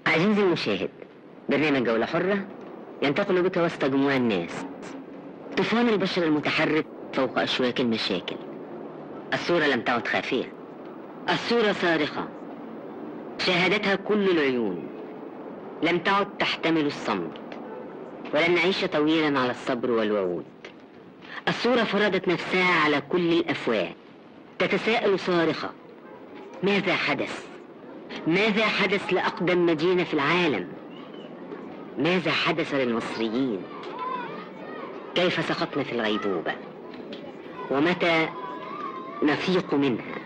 عزيزي المشاهد برنامج جولة حرة ينتقل بك وسط جموع الناس طوفان البشر المتحرك فوق أشواك المشاكل الصورة لم تعد خافية الصورة صارخة شاهدتها كل العيون لم تعد تحتمل الصمت ولن نعيش طويلا على الصبر والوعود الصورة فرضت نفسها على كل الأفواه تتساءل صارخة ماذا حدث؟ ماذا حدث لأقدم مدينة في العالم؟ ماذا حدث للمصريين؟ كيف سقطنا في الغيبوبة؟ ومتى نفيق منها؟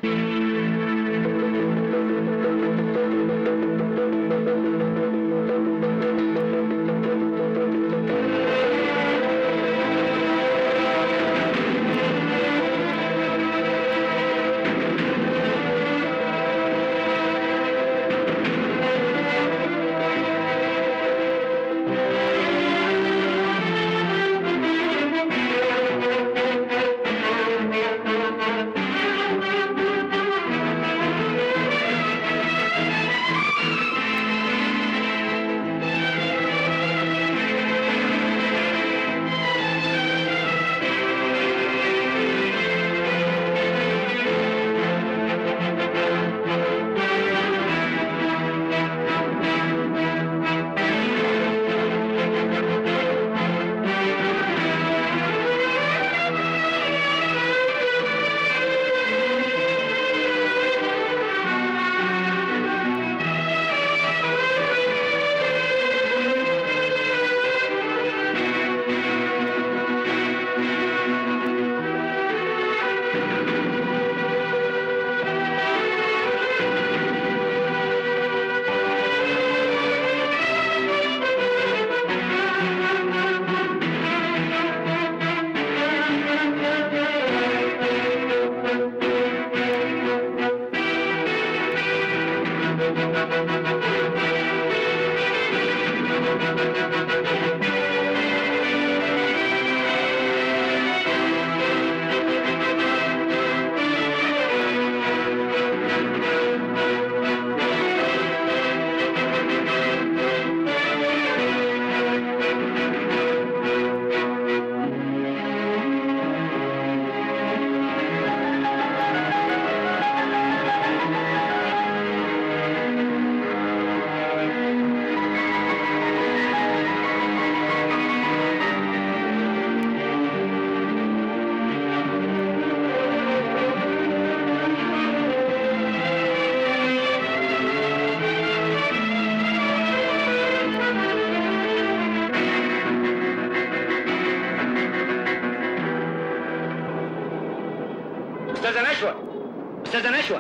استاذه نشوى استاذه نشوى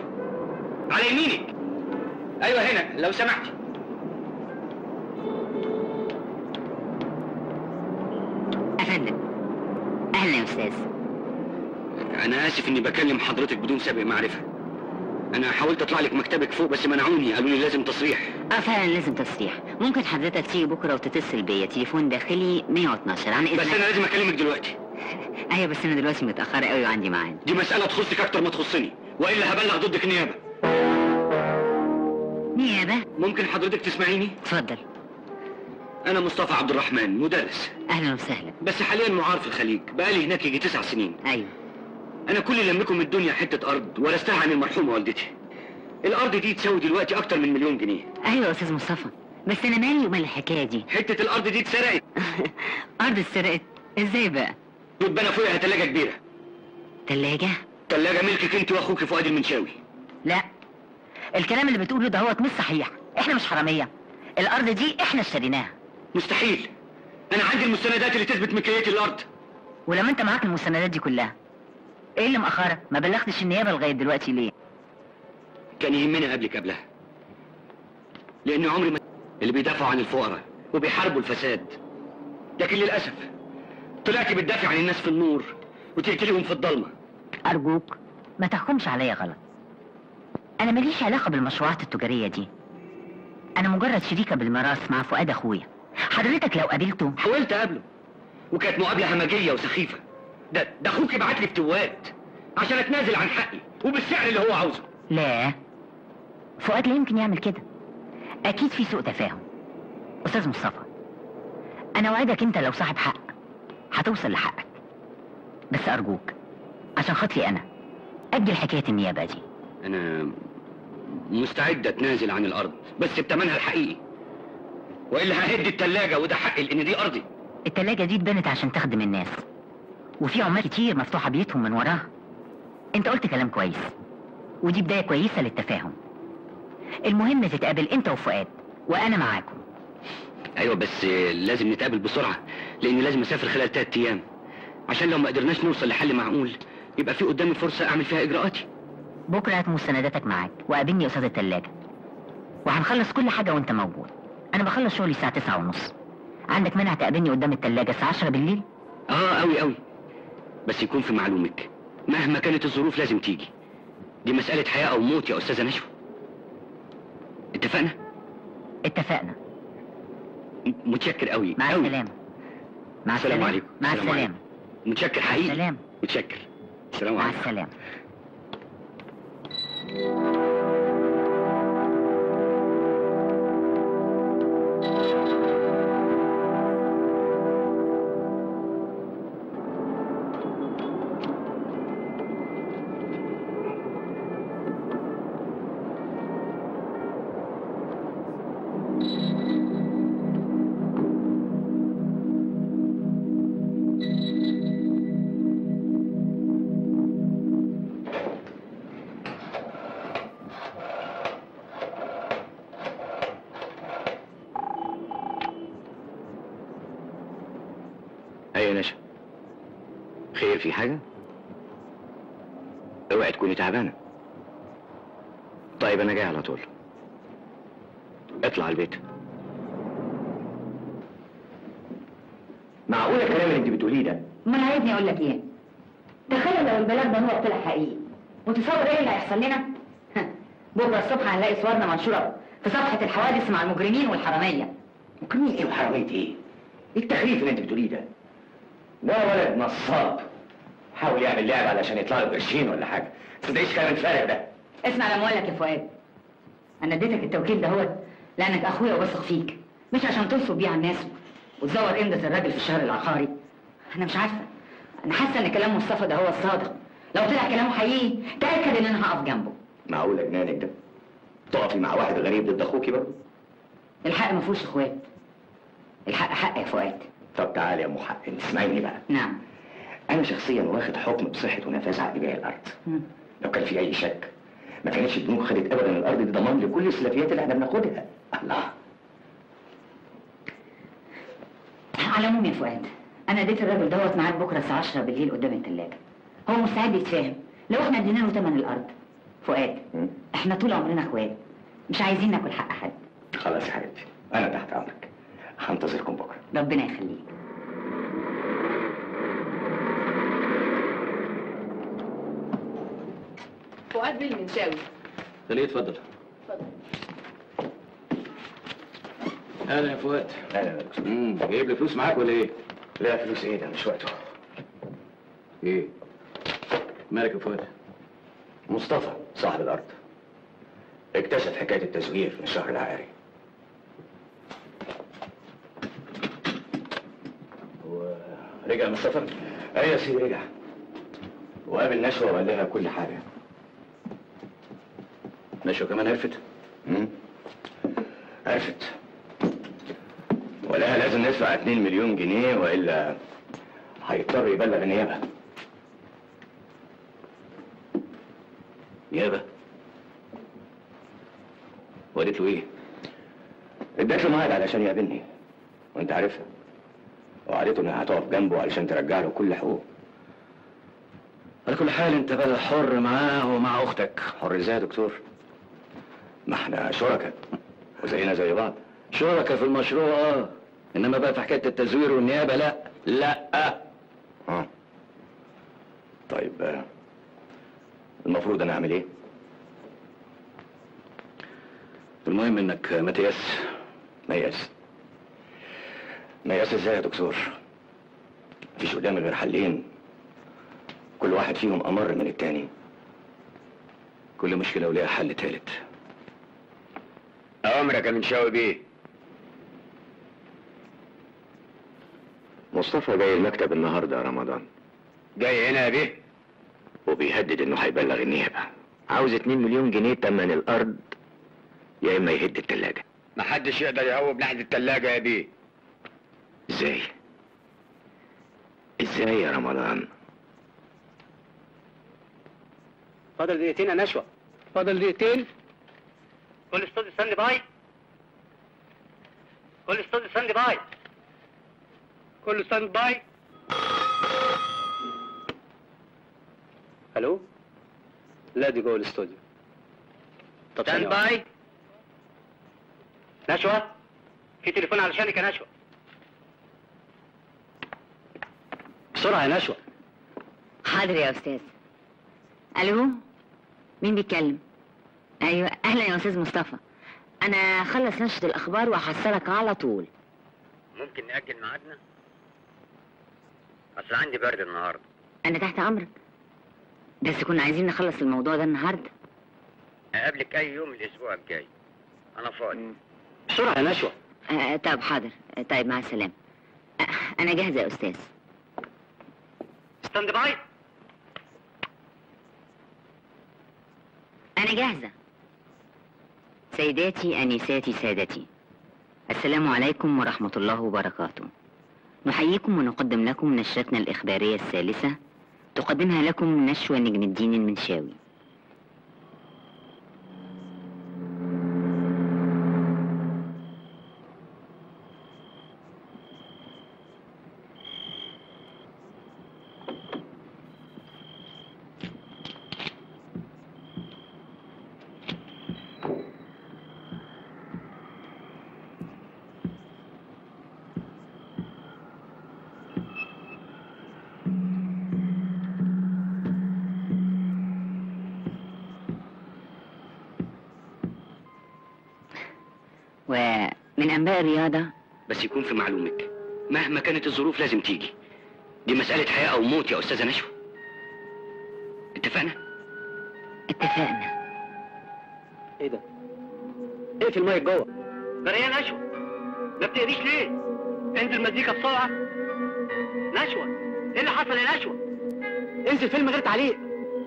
على يمينك ايوه هنا لو سمحتي أفندم أهلا يا أستاذ انا اسف اني بكلم حضرتك بدون سابق معرفه انا حاولت اطلع لك مكتبك فوق بس منعوني قالوا لي لازم تصريح اه فعلا لازم تصريح ممكن حضرتك تيجي بكره وتتصل بيا تليفون داخلي 112 عن اذنك بس انا لازم اكلمك دلوقتي ايوه بس انا دلوقتي متاخره قوي وعندي ميعاد دي مساله تخصك اكتر ما تخصني والا هبلغ ضدك نيابه نيابه ممكن حضرتك تسمعيني اتفضل انا مصطفى عبد الرحمن مدرس اهلا وسهلا بس حاليا معار في الخليج بقالي هناك يجي تسع سنين ايوه انا كل اللي املكه من الدنيا حته ارض ورثتها عن المرحومه والدتي الارض دي تساوي دلوقتي اكتر من مليون جنيه ايوه يا استاذ مصطفى بس انا مالي ومال الحكايه دي حته الارض دي اتسرقت ارض اتسرقت ازاي بقى واتبنى فوقها تلاجه كبيره تلاجة تلاجه ملكك انت واخوك فؤاد المنشاوي لا الكلام اللي بتقوله ده هو مش صحيح احنا مش حراميه الارض دي احنا اشتريناها مستحيل انا عندي المستندات اللي تثبت ملكيه الارض ولما انت معاك المستندات دي كلها ايه اللي مأخرك ما بلغتش النيابه لغايه دلوقتي ليه كان يهمني قبلك قبلها لان عمري ما اللي بيدافعوا عن الفقراء وبيحاربوا الفساد لكن للاسف طلعت بتدافع عن الناس في النور وتقتلهم في الضلمه ارجوك ما تحكمش عليا غلط انا ماليش علاقه بالمشروعات التجاريه دي انا مجرد شريكه بالميراث مع فؤاد اخويا حضرتك لو قابلته حاولت اقابله وكانت مقابله همجيه وسخيفه ده ده اخوك بعت لي فتوات عشان اتنازل عن حقي وبالسعر اللي هو عاوزه لا فؤاد لا يمكن يعمل كده اكيد في سوء تفاهم استاذ مصطفى انا وعدك انت لو صاحب حق هتوصل لحقك بس ارجوك عشان خاطري انا اجل حكايه النيابه دي انا مستعد اتنازل عن الارض بس بتمنها الحقيقي والا ههد التلاجة وده حقي لان دي ارضي التلاجة دي اتبنت عشان تخدم الناس وفي عمال كتير مفتوحة بيوتهم من وراها انت قلت كلام كويس ودي بداية كويسة للتفاهم المهم تتقابل انت وفؤاد وانا معاكم ايوه بس لازم نتقابل بسرعة لاني لازم اسافر خلال تلات ايام عشان لو ما قدرناش نوصل لحل معقول يبقى في قدامي فرصة اعمل فيها اجراءاتي بكرة هات مستنداتك معاك وقابلني قصاد التلاجة وهنخلص كل حاجة وانت موجود انا بخلص شغلي الساعة تسعة ونص عندك مانع تقابلني قدام التلاجة الساعة 10 بالليل اه قوي قوي بس يكون في معلومك مهما كانت الظروف لازم تيجي دي مسألة حياة او موت يا استاذة نشوى اتفقنا اتفقنا م- متشكر قوي مع قوي. السلامة مع السلام السلامة عليكم. مع السلام السلامة متشكر حقيقي السلام متشكر السلام مع عليكم السلامة ايوه يا نشا خير في حاجة؟ اوعي تكوني تعبانة طيب انا جاي على طول اطلع البيت معقولة الكلام اللي انت بتقوليه ده ما انا عايزني اقول لك ايه تخيل لو البلاغ ده هو طلع حقيقي وتصور ايه اللي هيحصل لنا بكره الصبح هنلاقي صورنا منشوره في صفحه الحوادث مع المجرمين والحراميه مجرمين ايه وحرامية ايه؟ ايه التخريف اللي انت بتقوليه ده؟ ده ولد نصاب حاول يعمل لعب علشان يطلع له قرشين ولا حاجة تصدقيش كلام الفارغ ده اسمع لما اقول لك يا فؤاد انا اديتك التوكيل ده هو لانك اخويا وبثق فيك مش عشان تنصب بيه على الناس وتزور قيمه الراجل في الشهر العقاري انا مش عارفه انا حاسه ان كلام مصطفى ده هو الصادق لو طلع كلامه حقيقي تاكد ان انا هقف جنبه معقولة جنانك ده؟ تقفي مع واحد غريب ضد اخوكي برضه؟ الحق ما فيهوش اخوات الحق حق يا فؤاد طب تعالي يا ام حق انت اسمعيني بقى نعم انا شخصيا واخد حكم بصحة ونفاذ عقد بيع الارض مم. لو كان في اي شك ما كانتش البنوك خدت ابدا الارض دي ضمان لكل السلفيات اللي احنا بناخدها الله على العموم يا فؤاد انا اديت الراجل دوت ميعاد بكره الساعه 10 بالليل قدام الثلاجه هو مستعد يتفاهم لو احنا ادينا له ثمن الارض فؤاد مم. احنا طول عمرنا اخوات مش عايزين ناكل حق حد خلاص يا حبيبتي انا تحت امرك هنتظركم بكره ربنا يخليك فؤاد بالمنشاوي خليه يتفضل اهلا يا فؤاد لا لا لا امم جايب لي فلوس معاك ولا ايه؟ لا فلوس ايه ده مش وقته ايه؟ مالك يا فؤاد؟ مصطفى صاحب الارض اكتشف حكايه التزوير في الشهر العقاري رجع من السفر؟ ايوه يا سيدي رجع وقابل نشوى وقال لها كل حاجه نشوى كمان عرفت؟ مم. عرفت ولها لازم ندفع 2 مليون جنيه والا هيضطر يبلغ النيابه نيابه وقالت له ايه؟ اديت له ميعاد علشان يقابلني وانت عارفها وقالته انها هتقف جنبه علشان ترجع له كل حقوقه على كل حال انت بقى حر معاه ومع اختك حر ازاي يا دكتور ما احنا شركاء وزينا زي بعض شركة في المشروع اه انما بقى في حكايه التزوير والنيابه لا لا اه طيب آه، المفروض انا اعمل ايه المهم انك ما تيأس مياس مياس ازاي يا دكتور مفيش قدامي غير حلين كل واحد فيهم امر من التاني كل مشكله وليها حل تالت أوامرك يا منشاوي بيه مصطفى جاي المكتب النهارده يا رمضان جاي هنا يا بيه وبيهدد انه هيبلغ النيابه عاوز 2 مليون جنيه تمن الارض يا اما يهد التلاجة محدش يقدر يهوب ناحية التلاجة يا بيه ازاي ازاي يا رمضان فاضل دقيقتين يا نشوى فاضل دقيقتين كل استوديو ستاند باي كل استوديو ستاند باي كل ستاند باي الو لا دي جوه الاستوديو طب ستاند باي نشوى في تليفون علشانك يا نشوى بسرعه يا نشوى حاضر يا أستاذ ألو مين بيتكلم؟ أيوة أهلا يا أستاذ مصطفى أنا خلص نشرة الأخبار وهحصلك على طول ممكن نأجل ميعادنا؟ أصل عندي برد النهاردة أنا تحت أمرك بس كنا عايزين نخلص الموضوع ده النهاردة أقابلك أي يوم الأسبوع الجاي أنا فاضي بسرعة يا نشوى آه طب حاضر آه، طيب مع السلامة آه أنا جاهزة يا أستاذ ستاند باي أنا جاهزة سيداتي أنساتي سادتي السلام عليكم ورحمة الله وبركاته نحييكم ونقدم لكم نشرتنا الإخبارية الثالثة تقدمها لكم نشوى نجم الدين المنشاوي ومن أنباء الرياضة بس يكون في معلومك مهما كانت الظروف لازم تيجي دي مسألة حياة أو موت يا أستاذة نشوى اتفقنا؟ اتفقنا إيه ده؟ اقفل المايك جوه بريان نشوى ما بتقريش ليه؟ انزل مزيكا بسرعة نشوى ايه اللي حصل يا نشوى؟ انزل فيلم غير تعليق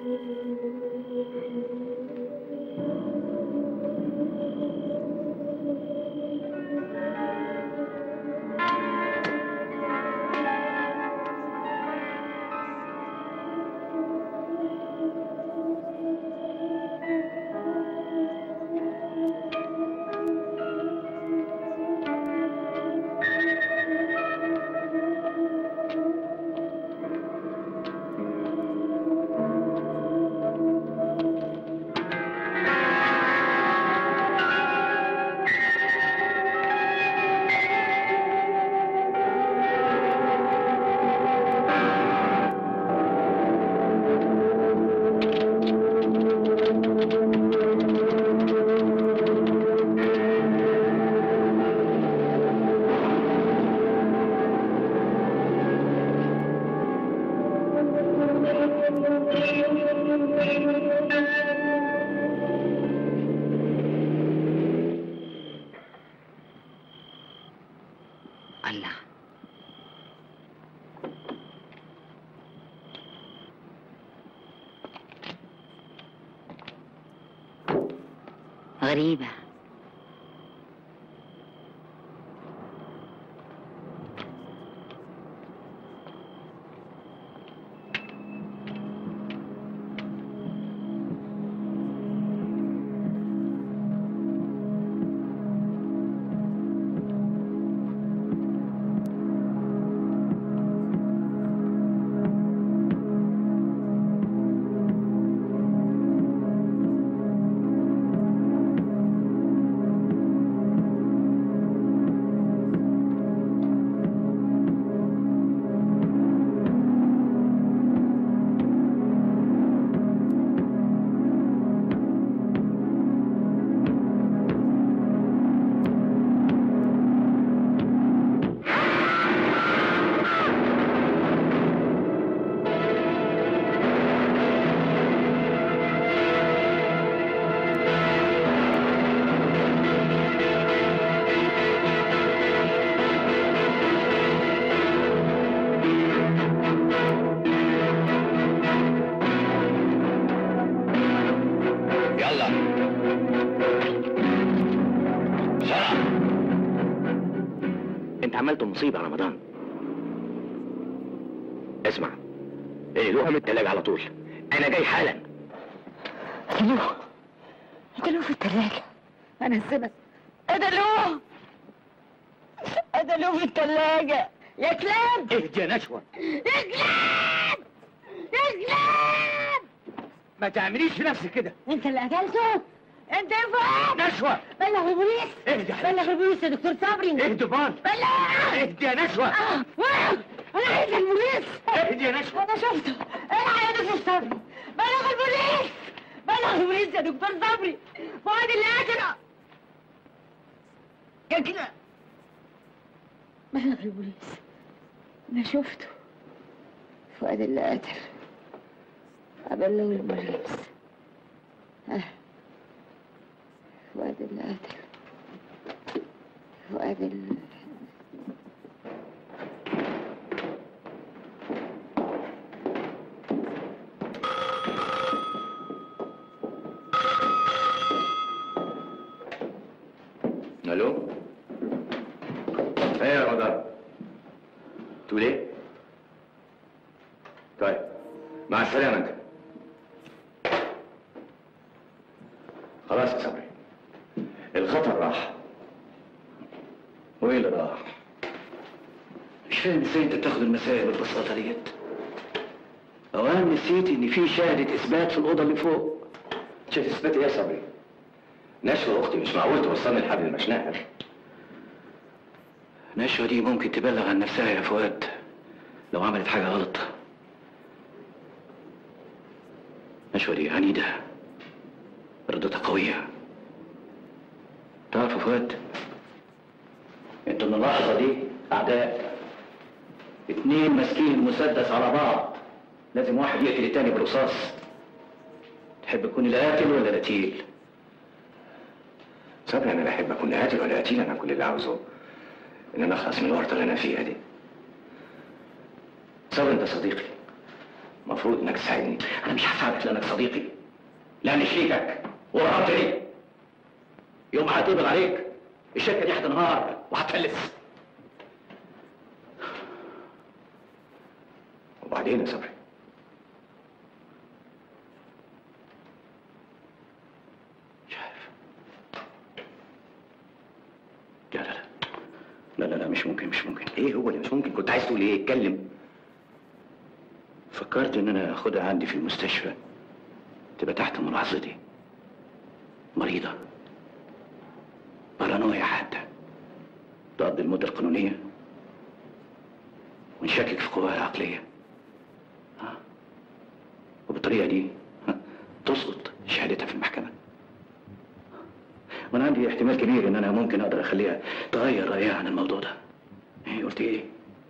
الله غريبة عملتوا مصيبه يا رمضان اسمع اقلوها من التلاجة على طول انا جاي حالا قتلوه قتلوه في الثلاجة أنا السبب قتلوه قتلوه في الثلاجة يا كلاب اهدي يا نشوى يا كلاب يا كلاب ما تعمليش في نفسك كده أنت اللي قتلته أنت يا فؤاد نشوى بلغ البوليس اهدي يا حبيبتي. بلغ البوليس يا دكتور صبري اهدي بار بلغ اهدي يا نشوى آه، واو، أنا عايز البوليس اهدي يا نشوى أنا شفته الحق يا دكتور صبري بلغ البوليس بلغ البوليس يا دكتور صبري فؤاد اللي قتله يا كده بلغ البوليس أنا شفته فؤاد اللي قتل أبلغ البوليس آه. فؤاد اللي قتل فؤاد اللي الو ايه يا رمضان تقول ايه طيب مع السلامه انت خلاص يا صبري الخطر راح وايه اللي راح؟ مش فاهم ازاي انت بتاخد المسائل بالبساطه ديت اوام نسيت ان في شاهدة اثبات في الاوضه اللي فوق شايف اثبات ايه يا صبري نشوى اختي مش معقول توصلني لحد المشنقه نشوى دي ممكن تبلغ عن نفسها يا فؤاد لو عملت حاجه غلط نشوى دي عنيده ردتها قويه تعرف يا فؤاد انتوا من اللحظه دي اعداء اتنين ماسكين المسدس على بعض لازم واحد يقتل التاني برصاص تحب تكون القاتل ولا القتيل صبري انا لا احب اكون لا قاتل ولا قتيل انا كل اللي عاوزه ان انا اخلص من الورطه اللي انا فيها دي صبري انت صديقي المفروض انك تساعدني انا مش هساعدك لانك صديقي لاني شريكك ورهبتني يوم ما هتقبض عليك الشركه دي هتنهار وهتفلس وبعدين يا صبري مش عارف لا لا لا لا لا لا مش ممكن مش ممكن ايه هو اللي مش ممكن كنت عايز تقول ايه اتكلم فكرت ان انا اخدها عندي في المستشفى تبقى تحت ملاحظتي مريضة بارانويا حتى تقضي المدة القانونية ونشكك في قواها العقلية ها؟ وبالطريقة دي ها، تسقط شهادتها في المحكمة وانا عندي احتمال كبير ان انا ممكن اقدر اخليها تغير رايها عن الموضوع ده ايه قلت ايه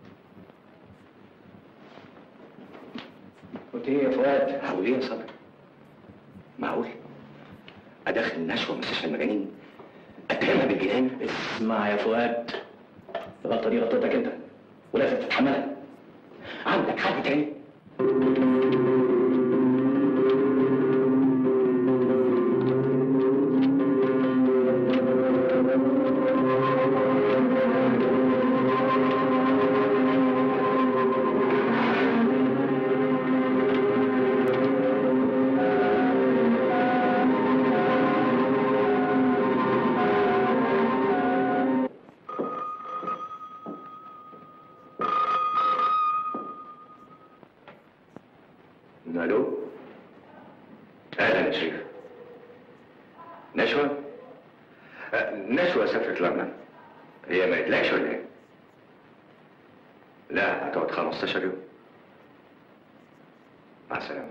قلت ايه يا فؤاد هقول ايه يا صبري معقول ادخل نشوى مستشفى المجانين اتهمها بالجنان اسمع يا فؤاد الغلطة دي غلطتك انت ولازم تتحملها عندك حل تاني الو اهلا يا شريف نشوى أه، نشوى سافرت لندن هي ما قلتلكش ولا ايه لا هتقعد 15 يوم مع السلامه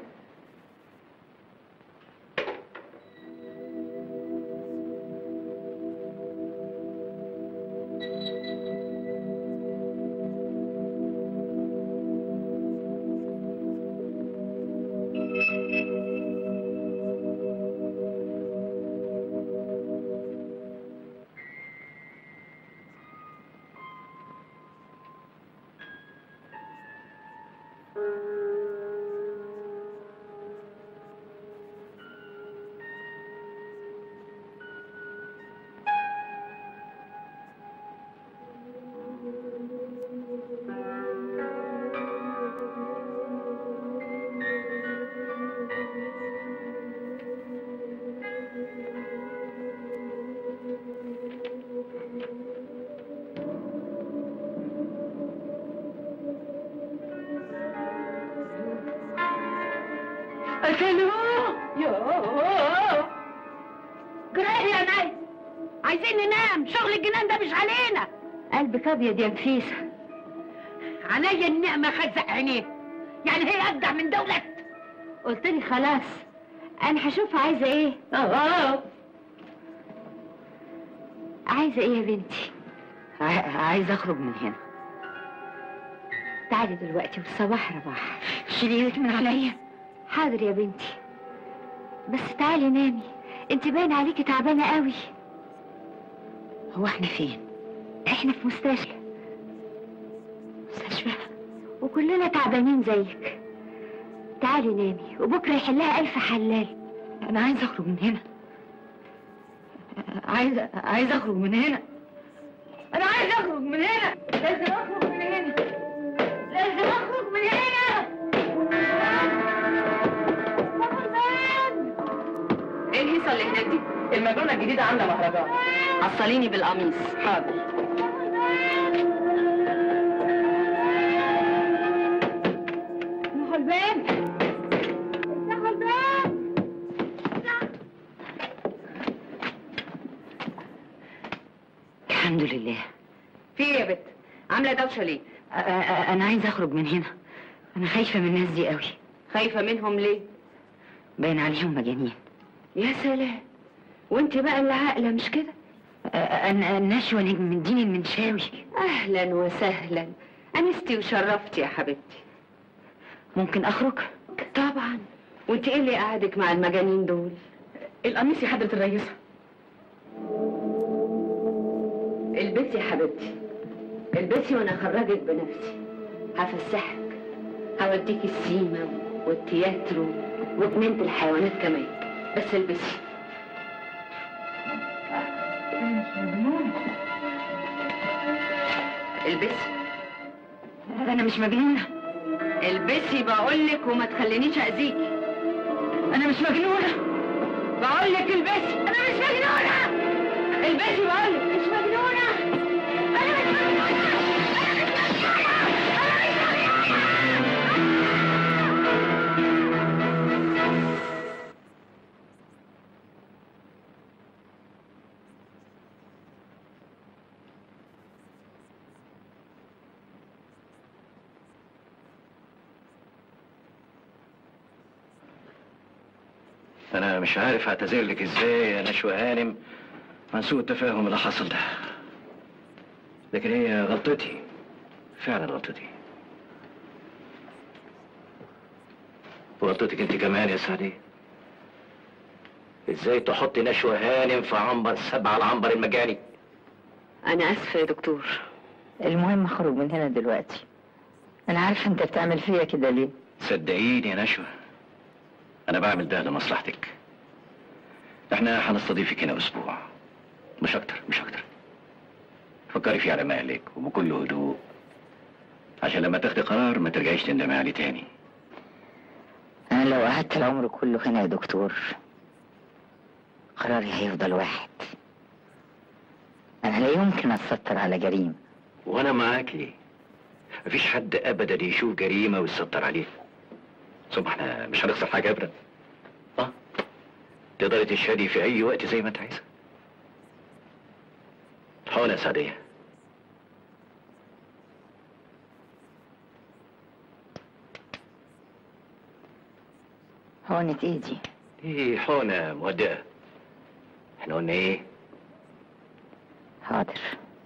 قتلوه يوه جرايه يا ناي عايزين ننام شغل الجنان ده مش علينا قلبك ابيض يا نفيسه عينيا النعمة خزق عينيه يعني هي أجدع من دولة قلت لي خلاص انا هشوف عايزه ايه اه عايزه ايه يا بنتي عايز أخرج من هنا تعالي دلوقتي والصباح رباح شيلي ايدك من عليا حاضر يا بنتي بس تعالي نامي انت باين عليكي تعبانه قوي هو احنا فين؟ احنا في مستشفى مستشفى وكلنا تعبانين زيك تعالي نامي وبكره يحلها الف حلال أنا عايز أخرج من هنا عايز عايز أخرج من هنا أنا عايز أخرج من هنا لازم أخرج من هنا لازم أخرج من هنا ايه الهيصه اللي هناك دي؟ المجنونه الجديده عامله مهرجان حصليني بالقميص حاضر افتحوا الباب افتحوا الباب الحمد لله في ايه يا بت؟ عامله دوشه ليه؟ أ- أ- أنا عايز أخرج من هنا أنا خايفة من الناس دي قوي خايفه منهم ليه؟ باين عليهم مجانين يا سلام وانت بقى اللي عاقله مش كده؟ أ- أنا النشوة نجم الدين المنشاوي اهلا وسهلا انستي وشرفتي يا حبيبتي ممكن أخرج؟ طبعا وانت ايه اللي قعدك مع المجانين دول؟ القميص يا حضرة الرئيسة البسي يا حبيبتي البسي وانا اخرجك بنفسي هفسحك هوديك السيما والتياترو وجنينة الحيوانات كمان بس البسي البسي أنا مش مجنونة البسي بقولك وما تخلينيش اذيكي أنا مش مجنونة بقولك البسي أنا مش مجنونة البسي بقولك مش مجنونة أنا مش مجنونة انا مش عارف اعتذر لك ازاي يا نشوى هانم عن سوء التفاهم اللي حصل ده لكن هي غلطتي فعلا غلطتي وغلطتك انت كمان يا سعدي ازاي تحطي نشوى هانم في عنبر سبعة العنبر المجاني انا اسفه يا دكتور المهم اخرج من هنا دلوقتي انا عارفه انت بتعمل فيا كده ليه صدقيني يا نشوى انا بعمل ده لمصلحتك احنا هنستضيفك هنا اسبوع مش اكتر مش اكتر فكري فيه على مهلك وبكل هدوء عشان لما تاخدي قرار ما ترجعيش تندمي عليه تاني انا لو قعدت العمر كله هنا يا دكتور قراري هيفضل واحد انا لا يمكن اتستر على جريمه وانا معاكي مفيش حد ابدا يشوف جريمه ويتستر عليها ثم احنا مش هنخسر حاجه ابدا اه تقدري تشهدي في اي وقت زي ما انت عايزه حاول يا سعديه هونت ايدي دي حقنه مهدئه احنا قلنا ايه حاضر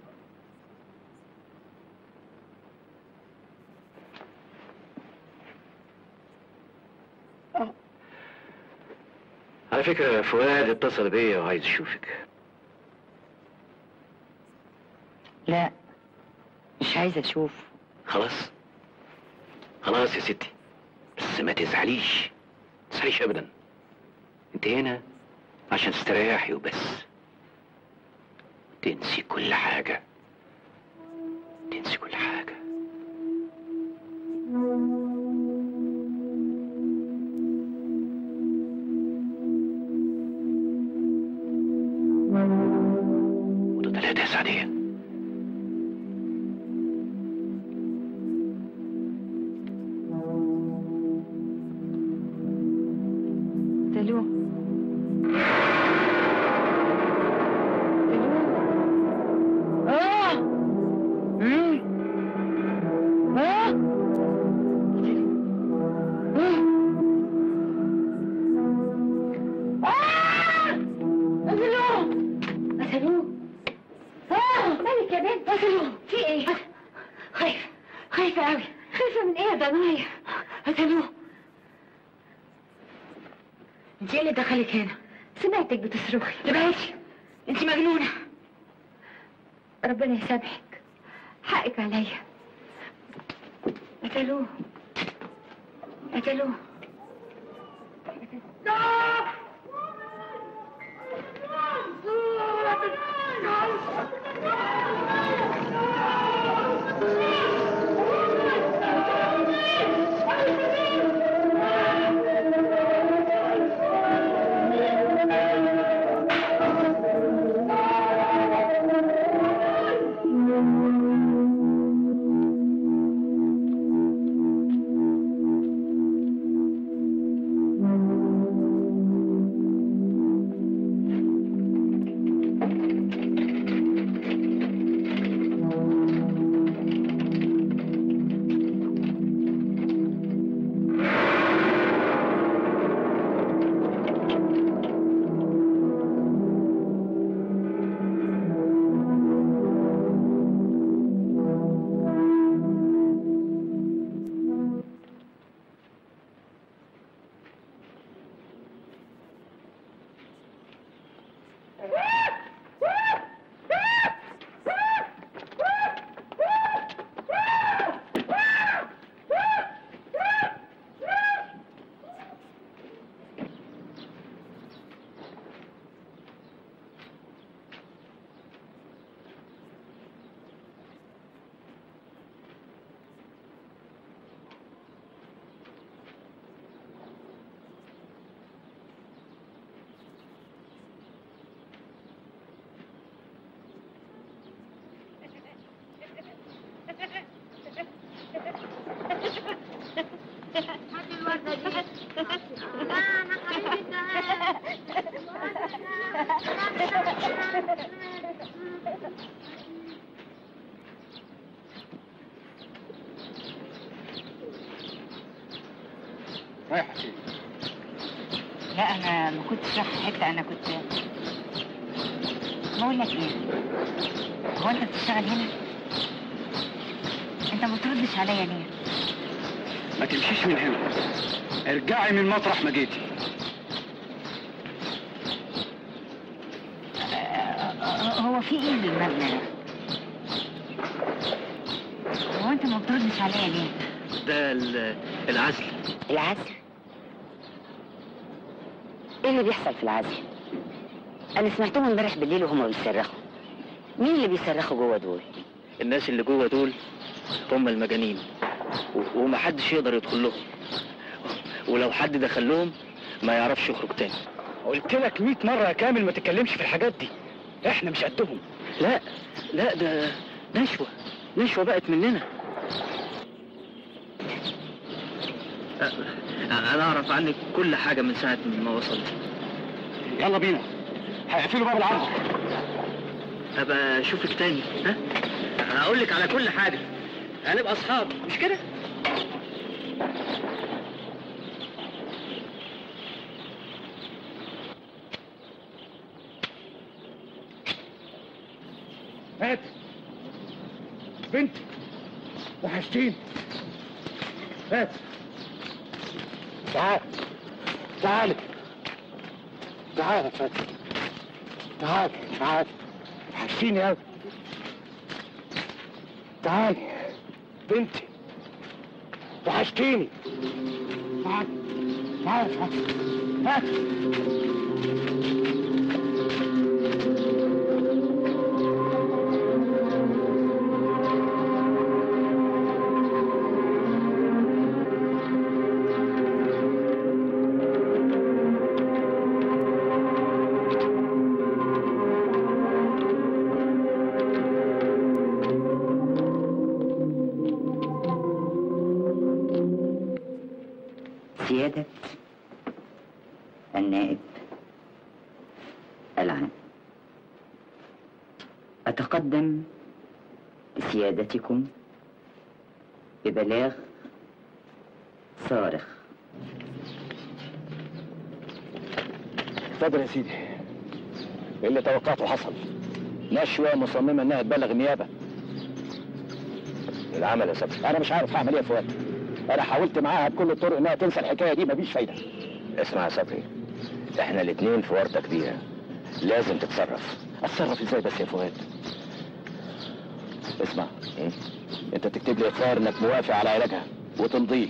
على فكره فؤاد اتصل بيا وعايز يشوفك لا مش عايزه اشوف خلاص خلاص يا ستي بس ما تزعليش ما تزعليش ابدا انت هنا عشان تستريحي وبس تنسي كل حاجة تنسي كل حاجة وده ثلاثة يا سعدية قتلوه في ايه؟ خايفة خايفة قوي خايفة من ايه يا ضنايا؟ قتلوه انت ايه اللي دخلك هنا؟ سمعتك بتصرخي تبعدي انت مجنونة ربنا يسامحك حقك عليا قتلوه قتلوه رايحة فين؟ لا انا ما كنتش رايحه حته انا كنت بقول لك ايه هو انت بتشتغل هنا انت ما بتردش عليا ليه ما تمشيش من هنا ارجعي من مطرح ما جيتي آه، هو في ايه المبنى ده هو انت ما بتردش عليا ليه ده العزل العزل ايه اللي بيحصل في العزل انا سمعتهم امبارح بالليل وهما بيصرخوا مين اللي بيصرخوا جوه دول الناس اللي جوه دول هم المجانين و- ومحدش يقدر يدخل لهم ولو حد دخل لهم ما يعرفش يخرج تاني قلت لك 100 مرة يا كامل ما تتكلمش في الحاجات دي احنا مش قدهم لا لا ده نشوة نشوة بقت مننا أ- انا اعرف عنك كل حاجة من ساعة ما وصلت يلا بينا هيقفلوا باب العنبر ابقى اشوفك تاني ها هقول لك على كل حاجة هنبقى اصحاب مش كده هات بنت وحشتين هات تعال تعال تعال يا فاتن تعال تعال وحشتيني قوي تعال بنتي وحشتيني تعال تعال يا فاتن هات سيادة النائب العام أتقدم لسيادتكم ببلاغ صارخ اتفضل يا سيدي اللي توقعته حصل نشوة مصممة انها تبلغ النيابة العمل يا صبري انا مش عارف هعمل ايه يا فؤاد انا حاولت معاها بكل الطرق انها تنسى الحكايه دي مفيش فايده اسمع يا صبري احنا الاتنين في ورطة كبيرة لازم تتصرف اتصرف ازاي بس يا فؤاد اسمع إيه؟ انت تكتب لي اقرار انك موافق على علاجها وتمضيه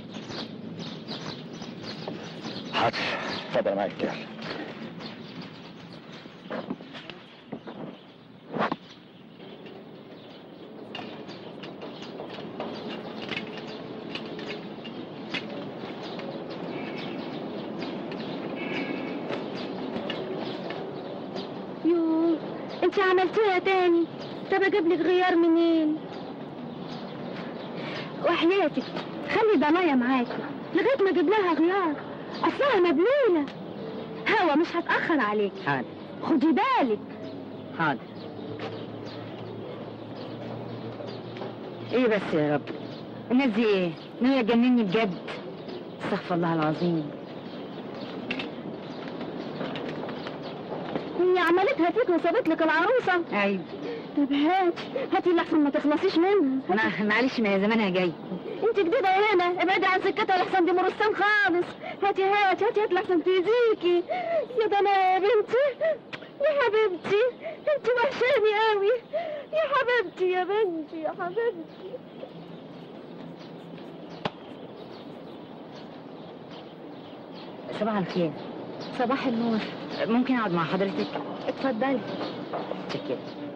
حاضر اتفضل معاك يلا يوه انت عملتيها تاني طب اجيب لك غيار منين وحياتك خلي ضنايا معاكي لغايه ما اجيب لها غيار اصلها مبلوله هوا مش هتاخر عليك حاضر خدي بالك حاضر ايه بس يا رب الناس دي ايه ناوية تجنني بجد استغفر الله العظيم هي عملتها فيك وسابت لك العروسه ايوه طب هاتي هاتي اللي احسن ما تخلصيش منها ما معلش ما هي زمانها جاي انت جديدة هنا ابعدي عن سكتها لحسن دي مرستان خالص هاتي هاتي هاتي هاتي لحسن تأذيكي يا ضنا يا بنتي يا حبيبتي انت وحشاني قوي يا حبيبتي يا بنتي يا حبيبتي صباح الخير صباح النور ممكن اقعد مع حضرتك اتفضلي شكرا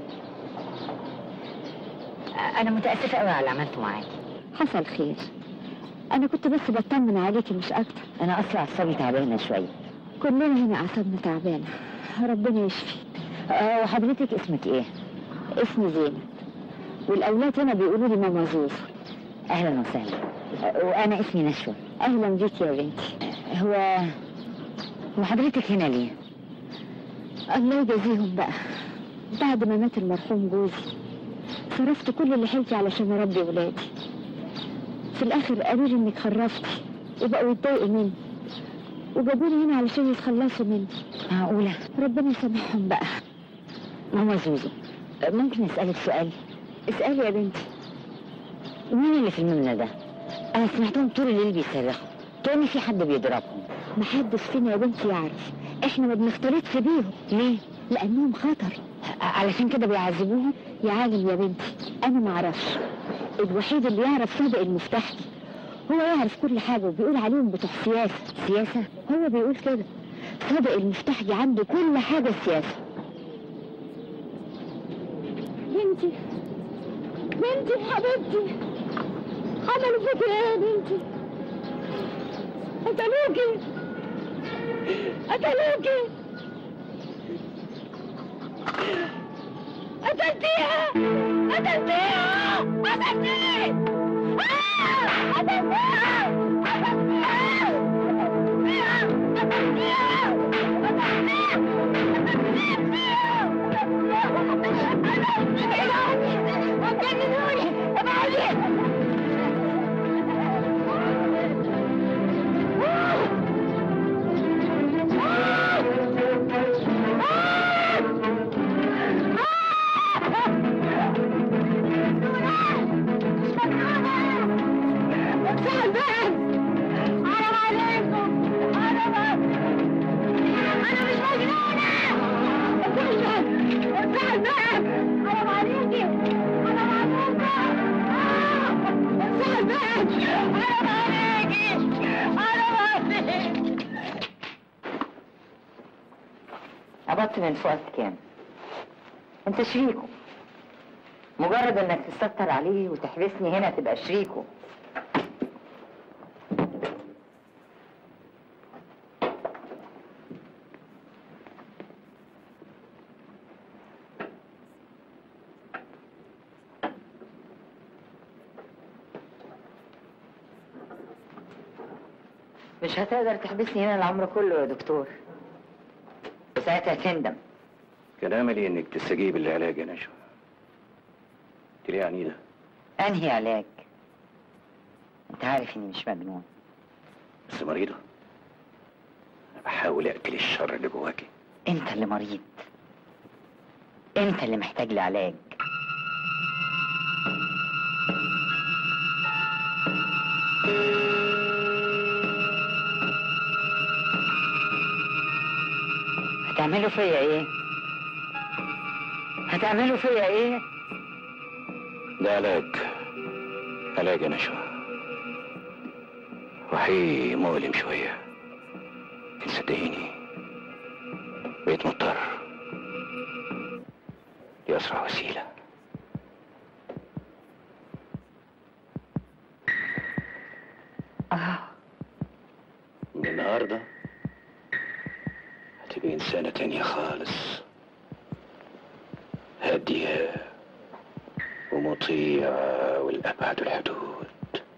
انا متاسفه قوي على اللي عملته معاكي حصل خير انا كنت بس بطمن عليكي مش اكتر انا اصلا اعصابي تعبانه شويه كلنا هنا اعصابنا تعبانه ربنا يشفي اه وحضرتك اسمك ايه اسمي زينب والاولاد هنا بيقولوا لي ماما زوزو اهلا وسهلا آه، وانا اسمي نشوى اهلا بيكي يا بنتي هو هو حضرتك هنا ليه الله يجازيهم بقى بعد ما مات المرحوم جوزي صرفت كل اللي حيلتي علشان اربي ولادي في الاخر قالوا لي انك خرفتي وبقوا يتضايقوا مني وجابوني هنا علشان يتخلصوا مني معقوله ربنا يسامحهم بقى ماما زوزو آه، ممكن اسالك سؤال اسالي يا بنتي مين اللي في المبنى ده انا سمعتهم طول الليل بيصرخوا تاني في حد بيضربهم محدش فينا يا بنتي يعرف احنا ما بنختلطش بيهم ليه لانهم خطر علشان كده بيعذبوهم يا عالم يا بنتي انا ما اعرفش الوحيد اللي يعرف صادق المفتاحي هو يعرف كل حاجه وبيقول عليهم بتوع سياسه سياسه هو بيقول كده صادق المفتاحي عنده كل حاجه سياسه بنتي بنتي حبيبتي عملوا فيك ايه يا بنتي قتلوكي قتلوكي قتلتيها قتلتيها قتلتيها آه! قتلتيها قتلتيها قتلتيها قتلتيها قتلتيها ابعدي قبضت من فؤاد كام انت شريكه مجرد انك تستكتر عليه وتحبسني هنا تبقى شريكه مش هتقدر تحبسني هنا العمر كله يا دكتور وساعتها تندم كان املي انك تستجيب للعلاج يا نشوى انت ليه عنيده انهي علاج انت عارف اني مش مجنون بس مريضه انا بحاول اقتل الشر اللي جواكي انت اللي مريض انت اللي محتاج لعلاج هتعملوا فيا ايه؟ هتعملوا فيا ايه؟ ده علاج علاج يا نشوى وحقيقي مؤلم شوية لكن صدقيني بقيت مضطر لأسرع وسيلة اه من النهاردة هتبقي إنسانة تانية خالص هادية ومطيعة والأبعد الحدود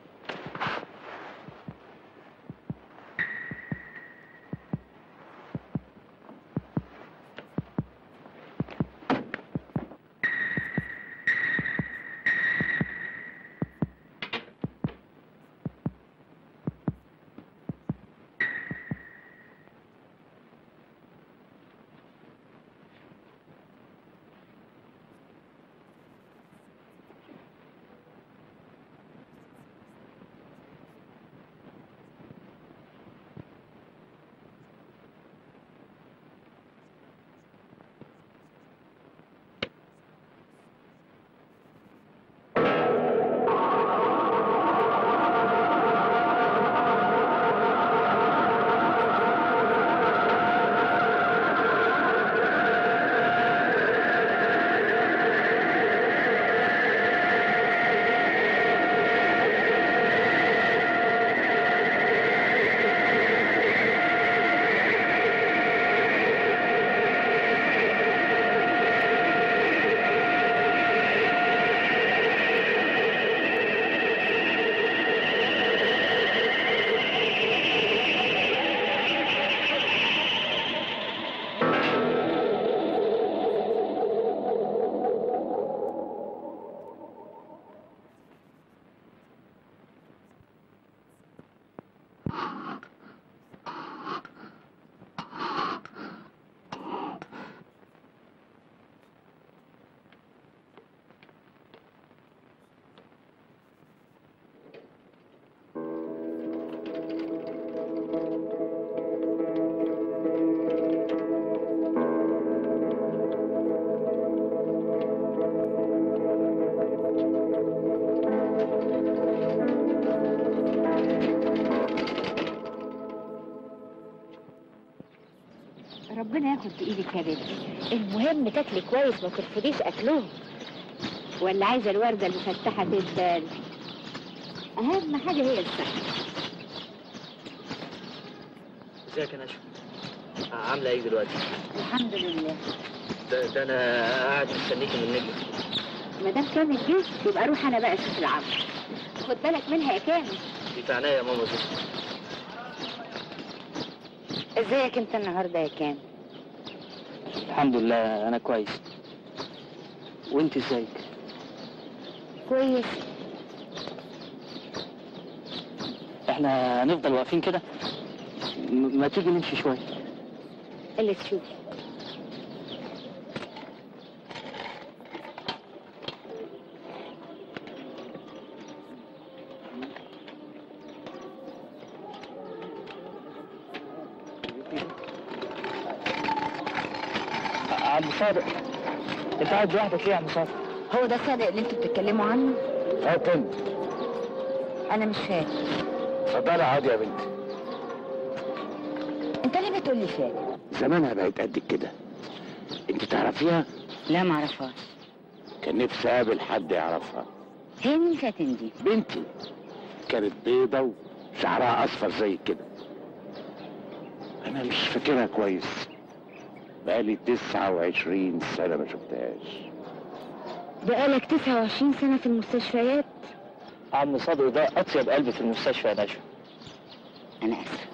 ربنا ياخد بايدك يا بنتي المهم تاكلي كويس ما ترفضيش اكلهم ولا عايزه الورده المفتحه تدبل اهم حاجه هي الصحه ازيك يا نشوى عامله ايه دلوقتي الحمد لله ده, ده انا قاعد مستنيكي من نجم ما دام كامل جه يبقى اروح انا بقى اشوف العمل خد بالك منها يا كامل دي في عينيا يا ماما دي ازيك انت النهارده يا كامل الحمد لله انا كويس وانت ازيك كويس احنا هنفضل واقفين كده م- ما تيجي نمشي شويه اللي تشوفي عم صادق انت قاعد لوحدك ليه يا عم صادق؟ هو ده صادق اللي انتوا بتتكلموا عنه فاتن انا مش فاهم اتفضلي عادي يا بنتي انت ليه بتقول لي فاهم زمانها بقت قد كده انت تعرفيها لا ما اعرفهاش كان نفسي اقابل حد يعرفها هي مين فاتن دي بنتي كانت بيضة وشعرها اصفر زي كده انا مش فاكرها كويس بقالي تسعة وعشرين سنة ما شفتهاش بقالك 29 سنه في المستشفيات عم صادق ده اطيب قلب في المستشفى يا نشوى انا اسفه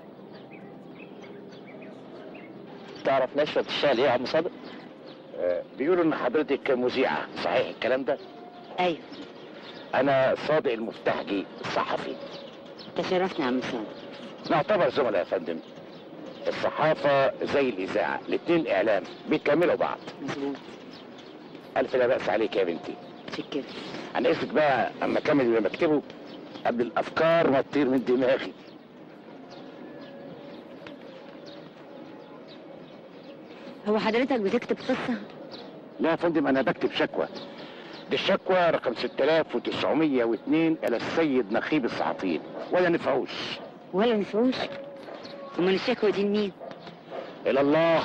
تعرف نشوى بتشتغل ايه يا عم صادق؟ آه، بيقولوا ان حضرتك مذيعة صحيح الكلام ده ايوه انا صادق المفتاحجي الصحفي تشرفنا يا عم صادق نعتبر زملاء يا فندم الصحافة زي الإذاعة الاتنين إعلام بيكملوا بعض مظبوط ألف لا بأس عليك يا بنتي شكرا عن إذنك بقى أما أكمل اللي بكتبه قبل الأفكار ما تطير من دماغي هو حضرتك بتكتب قصة؟ لا يا فندم انا بكتب شكوى دي الشكوى رقم 6902 الى السيد نقيب الصحفيين ولا نفعوش ولا نفوش امال الشكوى دي لمين؟ الى الله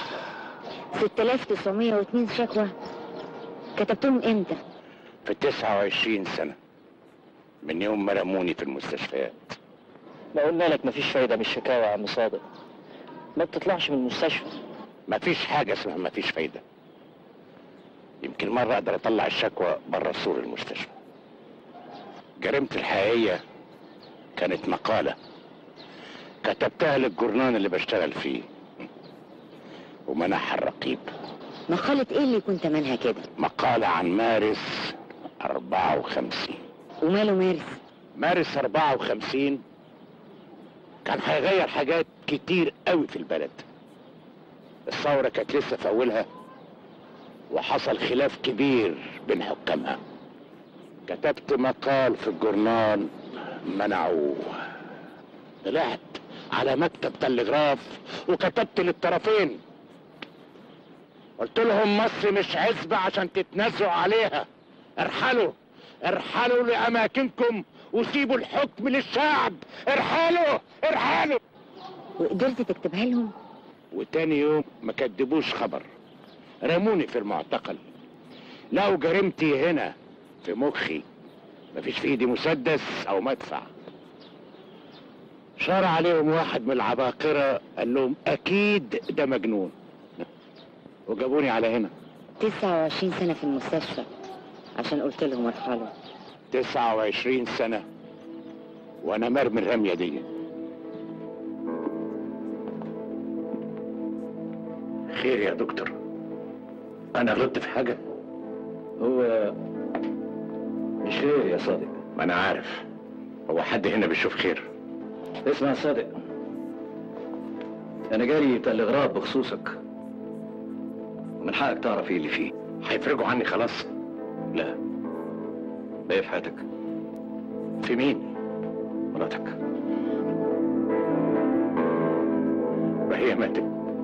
6902 شكوى كتبتهم امتى؟ في 29 سنة من يوم ما رموني في المستشفيات ما قلنا لك مفيش فايدة من الشكاوى يا عم صادق ما بتطلعش من المستشفى مفيش حاجة اسمها مفيش فايدة يمكن مرة اقدر اطلع الشكوى بره سور المستشفى جريمتي الحقيقية كانت مقالة كتبتها للجورنان اللي بشتغل فيه ومنحها الرقيب مقالة ايه اللي كنت منها كده؟ مقالة عن مارس 54 وماله مارس؟ مارس 54 كان هيغير حاجات كتير قوي في البلد الثورة كانت لسه في أولها وحصل خلاف كبير بين حكامها كتبت مقال في الجورنال منعوه طلعت على مكتب تلغراف وكتبت للطرفين قلت لهم مصر مش عزبة عشان تتنازعوا عليها ارحلوا ارحلوا لأماكنكم وسيبوا الحكم للشعب ارحلوا ارحلوا وقدرت تكتبها لهم؟ وتاني يوم ما كدبوش خبر رموني في المعتقل لقوا جريمتي هنا في مخي مفيش في ايدي مسدس او مدفع شار عليهم واحد من العباقرة قال لهم اكيد ده مجنون وجابوني على هنا 29 سنة في المستشفى عشان قلت لهم ارحلوا 29 سنة وانا مرمي الرمية دي خير يا دكتور انا غلطت في حاجة هو مش خير يا صادق ما انا عارف هو حد هنا بيشوف خير اسمع يا صادق انا جالي تلغراف بخصوصك ومن حقك تعرف ايه اللي فيه هيفرجوا عني خلاص لا باقي في حياتك في مين مراتك وهي ماتت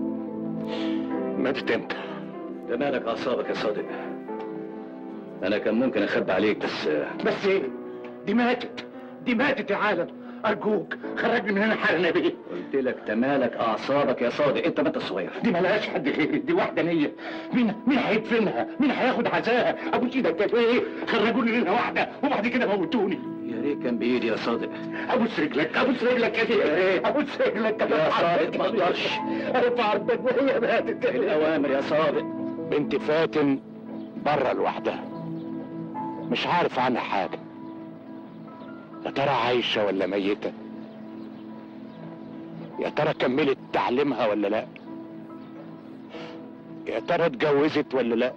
ماتت امتى ده مالك اعصابك يا صادق انا كان ممكن اخبي عليك بس بس ايه دي ماتت دي ماتت يا عالم ارجوك خرجني من هنا حالا يا بيه قلت لك تمالك اعصابك يا صادق انت ما انت صغير دي ملهاش حد غيري دي واحده نيه مين مين هيدفنها مين هياخد عزاها ابو ايدك يا ايه خرجوني ليله واحده وبعد كده موتوني يا ريت كان بايدي يا صادق ابوس رجلك ابوس رجلك يا بيه ابوس رجلك يا صادق ما اقدرش ارفع عرضك وهي ماتت الاوامر يا صادق بنت فاتن بره لوحدها مش عارف عنها حاجه يا ترى عايشه ولا ميته يا ترى كملت تعليمها ولا لا يا ترى اتجوزت ولا لا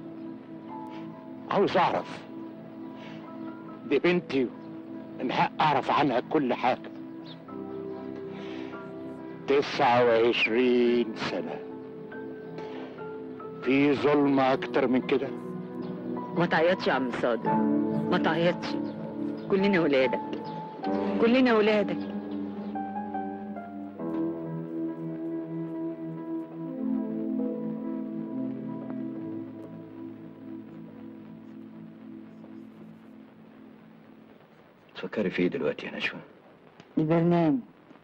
عاوز اعرف دي بنتي من حق اعرف عنها كل حاجه تسعة وعشرين سنة في ظلم اكتر من كده ما تعيطش يا عم صادق ما تعيطش كلنا ولادك كلنا ولادك تفكري في ايه دلوقتي يا نشوى البرنامج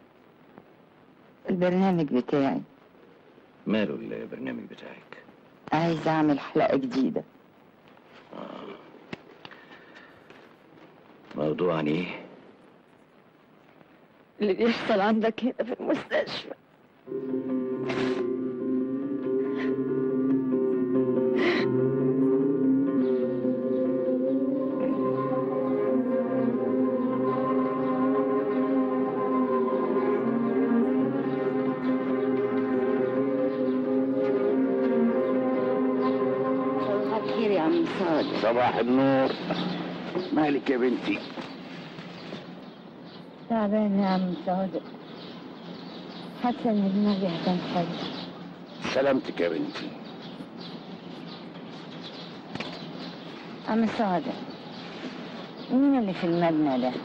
البرنامج بتاعي ماله البرنامج بتاعك عايزة أعمل حلقة جديدة موضوع عن ايه اللي بيحصل عندك هنا في المستشفى صباح الخير يا عم صادق صباح النور مالك يا بنتي تعبان يا عم صادق حاسة إن دماغي هتنفجر سلامتك يا بنتي عم صادق مين اللي في المبنى ده؟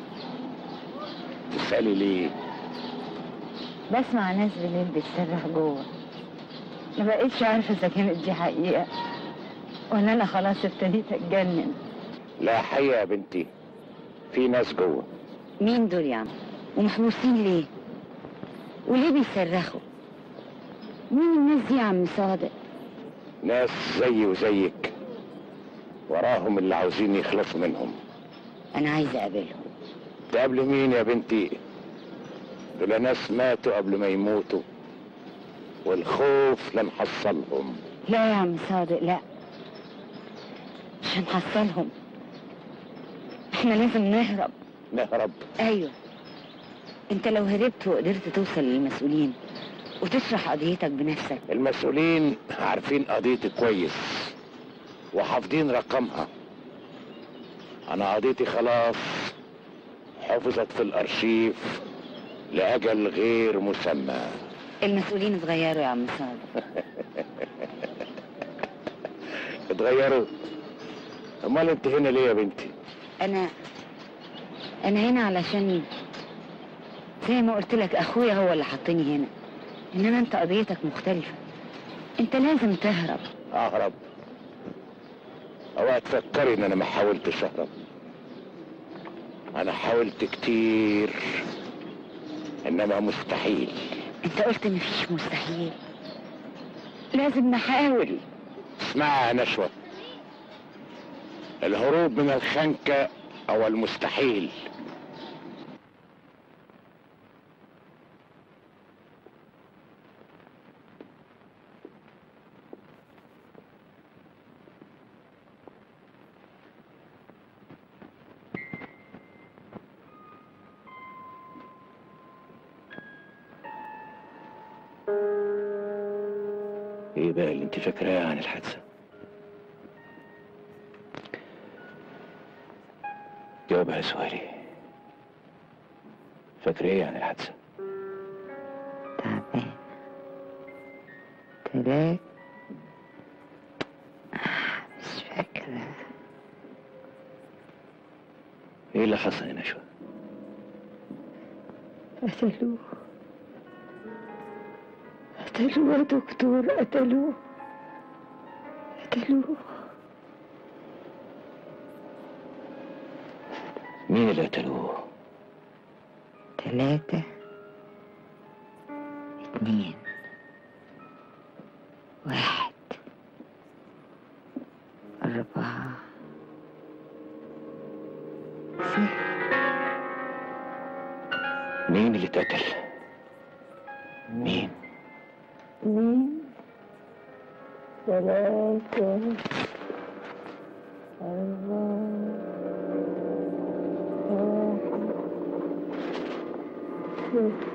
تسألي ليه بسمع ناس بالليل بتصرخ جوه ما بقيتش عارفة إذا كانت دي حقيقة ولا أنا خلاص ابتديت أتجنن لا حقيقة يا بنتي في ناس جوه مين دول يا عم ومحبوسين ليه وليه بيصرخوا مين الناس دي يا عم صادق ناس زيي وزيك وراهم اللي عاوزين يخلصوا منهم انا عايزه اقابلهم تقابل مين يا بنتي دول ناس ماتوا قبل ما يموتوا والخوف لم حصلهم لا يا عم صادق لا مش هنحصلهم احنا لازم نهرب نهرب ايوه انت لو هربت وقدرت توصل للمسؤولين وتشرح قضيتك بنفسك المسؤولين عارفين قضيتي كويس وحافظين رقمها انا قضيتي خلاص حفظت في الارشيف لاجل غير مسمى المسؤولين اتغيروا يا عم صادق اتغيروا امال انت هنا ليه يا بنتي انا انا هنا علشان زي ما قلت لك اخويا هو اللي حطني هنا انما انت قضيتك مختلفه انت لازم تهرب اهرب اوعى تفكري ان انا ما حاولتش اهرب انا حاولت كتير انما مستحيل انت قلت مفيش مستحيل لازم نحاول اسمعي يا نشوة الهروب من الخنكة او المستحيل ايه بقى اللي انت فاكراه عن الحادثة؟ جاوبها يا سؤالي فاكرة ايه عن الحادثة؟ تعبان تلاك مش فاكرة ايه اللي حصل يا نشوى؟ قتلوه قتلوه يا دكتور قتلوه قتلوه مين اللي قتلوه؟ تلاتة اتنين واحد أربعة ستة مين اللي اتقتل؟ مين؟ اتنين ثلاثة أربعة واحد ستة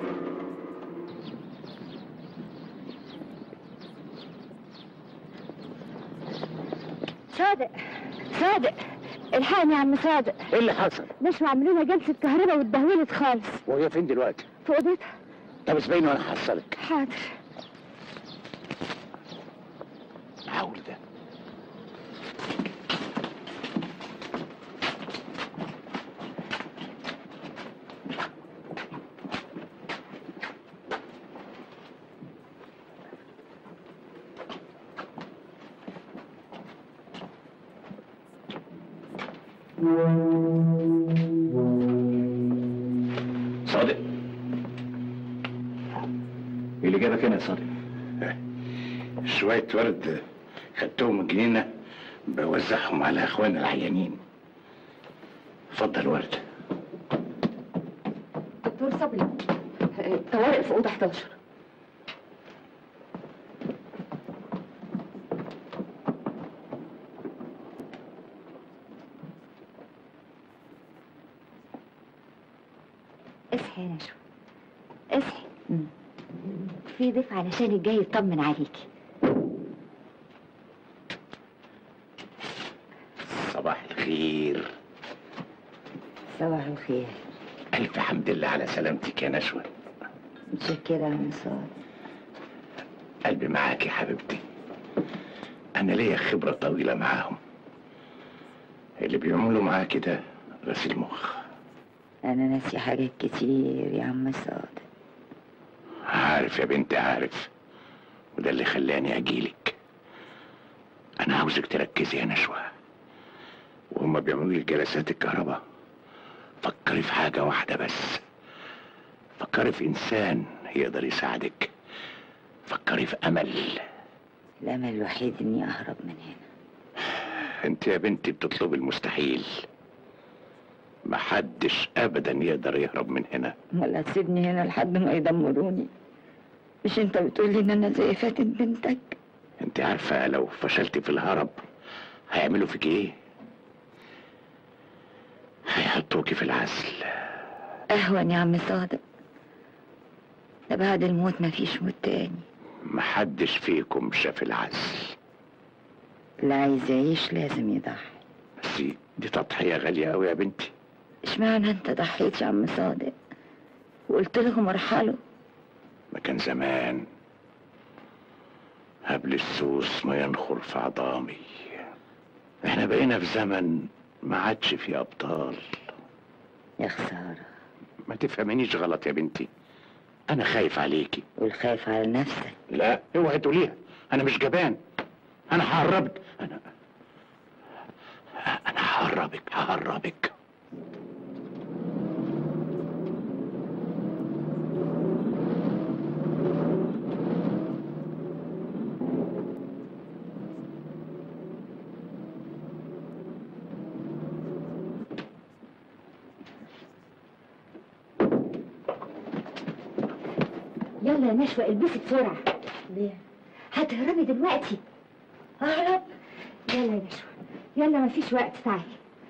صادق صادق الحقني يا عم صادق ايه اللي حصل نشوى عملوا لها جلسة كهرباء واتدهولت خالص وهي فين دلوقتي في اوضتها طب اسبقيني وانا هحصلك حاضر معقول ده صادق ايه اللي جابك هنا يا صادق؟ شوية ورد خدتهم من الجنينة بوزعهم على اخواننا العيانين اتفضل ورد دكتور صبري طوارئ في اوضه 11 اصحي يا نشوى اصحي في ضيف علشان جاي يطمن عليكي صباح الخير صباح الخير ألف حمد لله على سلامتك يا نشوى متشكرة يا عم صادق قلبي معاك يا حبيبتي أنا ليا خبرة طويلة معاهم اللي بيعملوا معاه كده غسيل مخ أنا ناسي حاجات كتير يا عم صادق عارف يا بنتي عارف وده اللي خلاني اجيلك انا عاوزك تركزي يا نشوى وهما بيعملوا لي جلسات الكهرباء فكري في حاجة واحدة بس فكري في إنسان يقدر يساعدك فكري في أمل الأمل الوحيد إني أهرب من هنا انت يا بنتي بتطلب المستحيل محدش ابدا يقدر يهرب من هنا ولا تسيبني هنا لحد ما يدمروني مش انت بتقولي ان انا زي فاتن بنتك انت عارفة لو فشلتي في الهرب هيعملوا فيك ايه هيحطوكي في العزل اهون يا عم صادق ده بعد الموت مفيش موت تاني محدش فيكم شاف العزل اللي عايز يعيش لازم يضحي بس دي تضحية غالية قوي يا بنتي اشمعنى انت ضحيت يا عم صادق وقلت لهم ارحلوا ما كان زمان قبل السوس ما ينخر في عظامي احنا بقينا في زمن ما عادش فيه ابطال يا خسارة ما تفهمنيش غلط يا بنتي انا خايف عليكي والخايف على نفسك لا اوعي تقوليها انا مش جبان انا ههربك انا انا ههربك ههربك يلا يا نشوى البسي بسرعة ليه؟ هتهربي دلوقتي اهرب يلا يا نشوى يلا مفيش وقت تعالي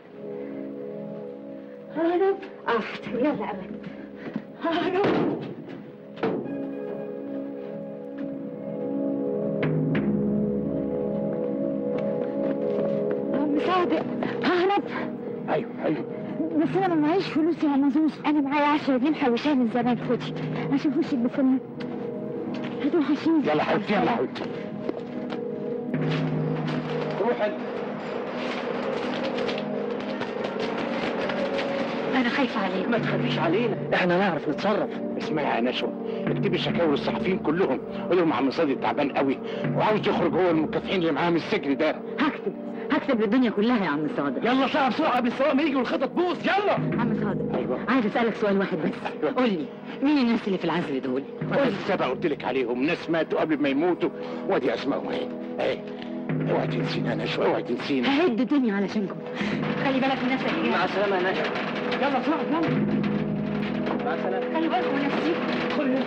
ههرب اه حاضر يلا امل ههرب عم صادق ههرب ايوه ايوه بس انا ما معيش فلوس يا مزوز انا معايا 10 جنيه محوشاها من زمان خدي اشوف وشك بسرعه هتوحشيني يلا حبيبتي يلا حبيبتي روح انت انا خايفة عليك ما تخافيش علينا احنا نعرف نتصرف اسمعي يا نشوى اكتبي شكاوي للصحفيين كلهم قولوا لهم عم صادق تعبان قوي وعاوز يخرج هو المكافحين اللي معاه من السجن ده هكتب هكتب للدنيا كلها يا عم صادق يلا ساعة بسرعة قبل السواق ما يجي والخطط تبوظ يلا عم صادق ايوه عايز اسالك سؤال واحد بس قول لي مين الناس اللي في العزل دول قول السبع قلت لك عليهم ناس ماتوا قبل ما يموتوا وادي اسمائهم اهي اهي اوعي تنسينا يا نشوى اوعي تنسينا ههد الدنيا علشانكم خلي بالك من نفسك مع يا السلامة يا نشا يلا بسرعة يلا مع السلامة خلي بالكم من نفسكم كله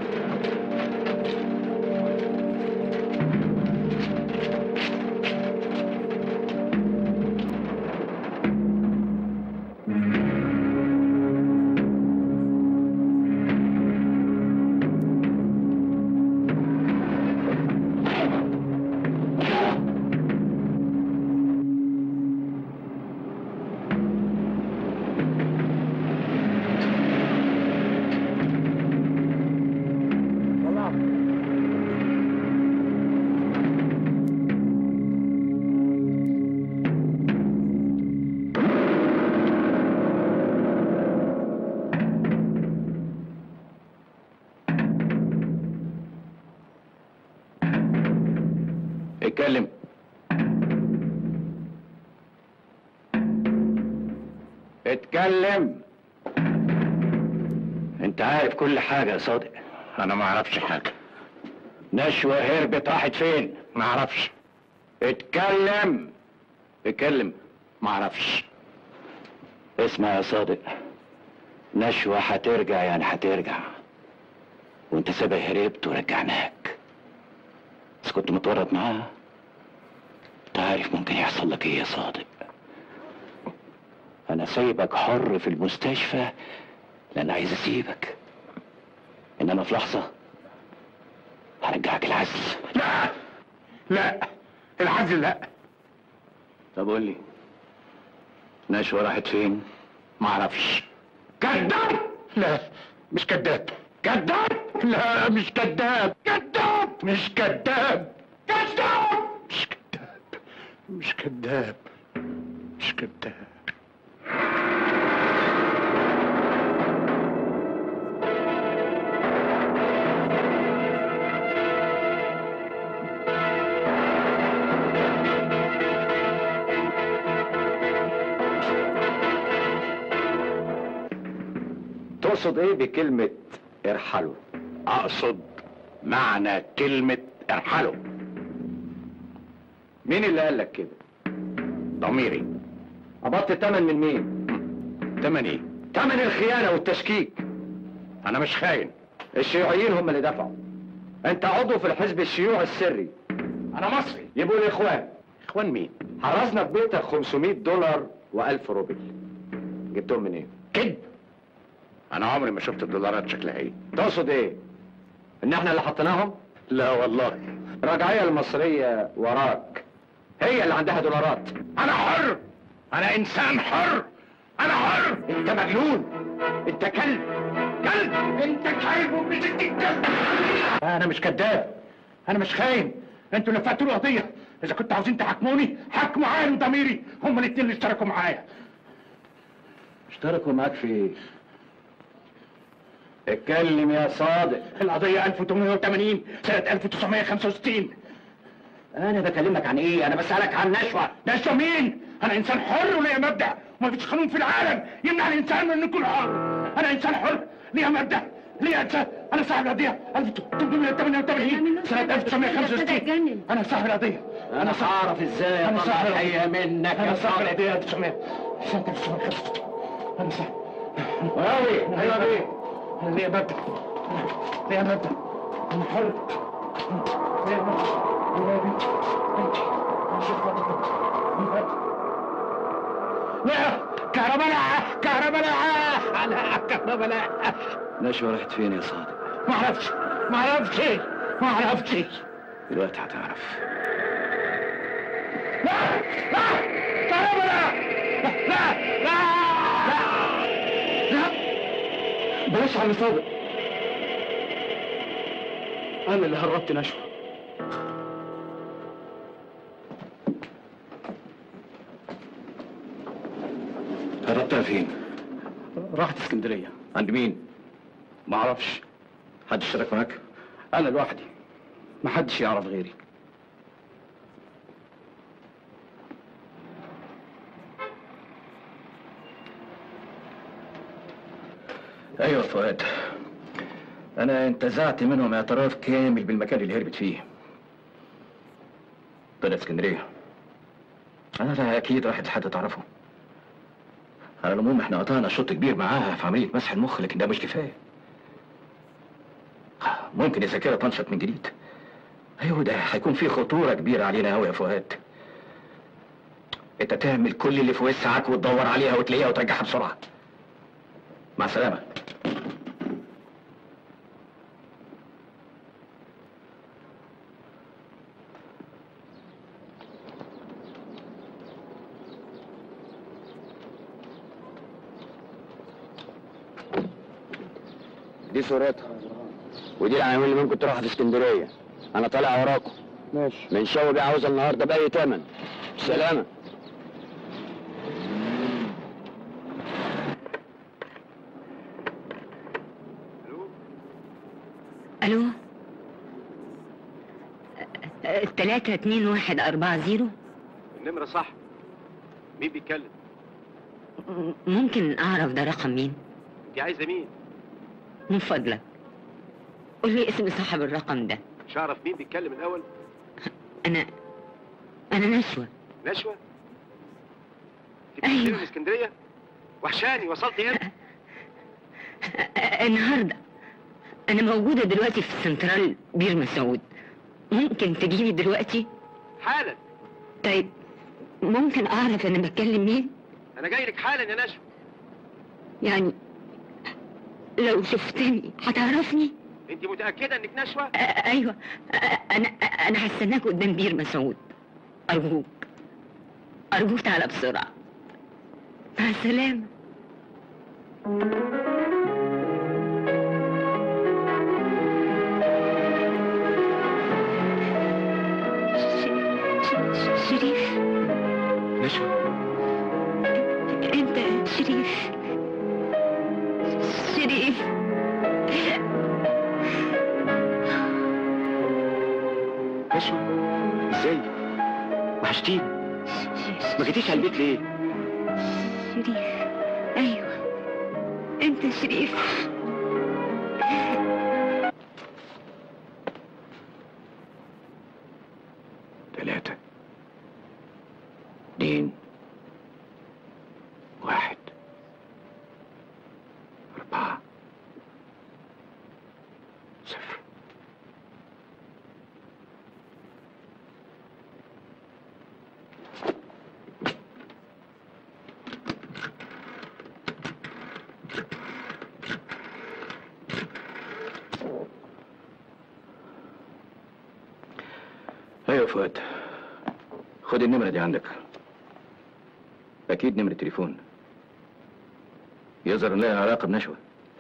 اتكلم اتكلم انت عارف كل حاجة يا صادق انا ما اعرفش حاجه نشوى هربت راحت فين ما اعرفش اتكلم اتكلم ما اعرفش اسمع يا صادق نشوى هترجع يعني هترجع وانت سابق هربت ورجعناك بس كنت متورط معاها انت عارف ممكن يحصل لك ايه يا صادق انا سايبك حر في المستشفى لان عايز اسيبك انما في لحظه هرجعك العزل لا لا العزل لا طب قول لي نشوى راحت فين ما اعرفش كذاب لا مش كذاب كذاب لا مش كذاب كذاب مش كذاب كذاب مش كذاب مش كذاب مش كذاب تقصد ايه بكلمة ارحلوا اقصد معنى كلمة ارحلوا مين اللي قال لك كده ضميري قبضت التمن من مين تمن ايه تمن الخيانة والتشكيك انا مش خاين الشيوعيين هم اللي دفعوا انت عضو في الحزب الشيوعي السري انا مصري يبقوا الاخوان اخوان مين حرزنا في بيتك 500 دولار و1000 روبل جبتهم منين كذب انا عمري ما شفت الدولارات شكلها ايه تقصد ايه ان احنا اللي حطيناهم لا والله الرجعية المصرية وراك هي اللي عندها دولارات انا حر انا انسان حر انا حر انت مجنون انت كلب كلب انت كلب وابن ست الكلب انا مش كذاب انا مش خاين انتوا اللي فاتوا القضيه اذا كنتوا عاوزين تحاكموني حاكموا عقلي وضميري هم الاتنين اللي اشتركوا معايا اشتركوا معاك في ايه اتكلم يا صادق القضيه 1880 سنه 1965 انا بكلمك عن ايه انا بسألك عن نشوة نشوى مين؟ انا انسان حر وليا مبدأ وما فيش قانون في العالم يمنع الانسان من انه يكون حر انا انسان حر ليا مبدأ ليا انسان انا صاحب القضية 1888 سنة 1965 انا صاحب القضية انا هعرف ازاي انا صاحب اطلع القضية حقيقة منك انا يا صاحب صادق القضية 1900 سنة 1965 انا صاحب راوي ايوه بيه انا ليا مبدأ ليا مبدأ انا حر ليا مبدأ ليا مبدأ لا كهرباء لا كهرباء لا لا كهرباء لا نشوى راحت فين يا صادق ما اعرفش ما اعرفش ما اعرفش دلوقتي هتعرف لا لا كهرباء لا لا لا لا لا بلاش على صادق انا اللي هربت نشوى هربتها فين راحت اسكندريه عند مين ما اعرفش حد اشترك معاك انا لوحدي ما حدش يعرف غيري ايوه فؤاد انا انتزعت منهم اعتراف كامل بالمكان اللي هربت فيه طلعت اسكندريه انا لا اكيد راحت لحد تعرفه على العموم احنا قطعنا شوط كبير معاها في عمليه مسح المخ لكن ده مش كفايه ممكن الذاكره تنشط من جديد ايوه ده هيكون في خطوره كبيره علينا قوي يا فؤاد انت تعمل كل اللي في وسعك وتدور عليها وتلاقيها وترجعها بسرعه مع السلامه دي صورتها ودي العناوين اللي ممكن تروحها في اسكندريه انا طالع وراكم ماشي من شوي بيه عاوزها النهارده باي تمن سلامه الو تلاتة اتنين واحد أربعة زيرو النمرة صح مين بيتكلم؟ ممكن أعرف ده رقم مين؟ انت عايزة مين؟ من فضلك قول لي اسم صاحب الرقم ده مش هعرف مين بيتكلم الأول أنا أنا نشوى نشوى؟ انت بتنزلي أيوة. من اسكندرية؟ وحشاني وصلتي امتى؟ النهاردة أنا موجودة دلوقتي في سنترال بير مسعود ممكن تجيلي دلوقتي؟ حالا طيب ممكن أعرف أنا بتكلم مين؟ أنا جاي لك حالا يا نشوى يعني لو شفتني هتعرفني؟ انت متأكدة انك نشوى؟ أ- أيوة أ- أنا أنا هستناك قدام بير مسعود أرجوك أرجوك تعالى بسرعة مع السلامة ش- ش- شريف نشوى أنت شريف شريف نشوى ازاي وحشتيني ما جيتيش على البيت ليه شريف أيوة أنت انت شريف ثلاثة اثنين واحد أربعة صفر ايوه فؤاد خد النمرة دي عندك أكيد نمرة تليفون يظهر إن لها علاقة بنشوة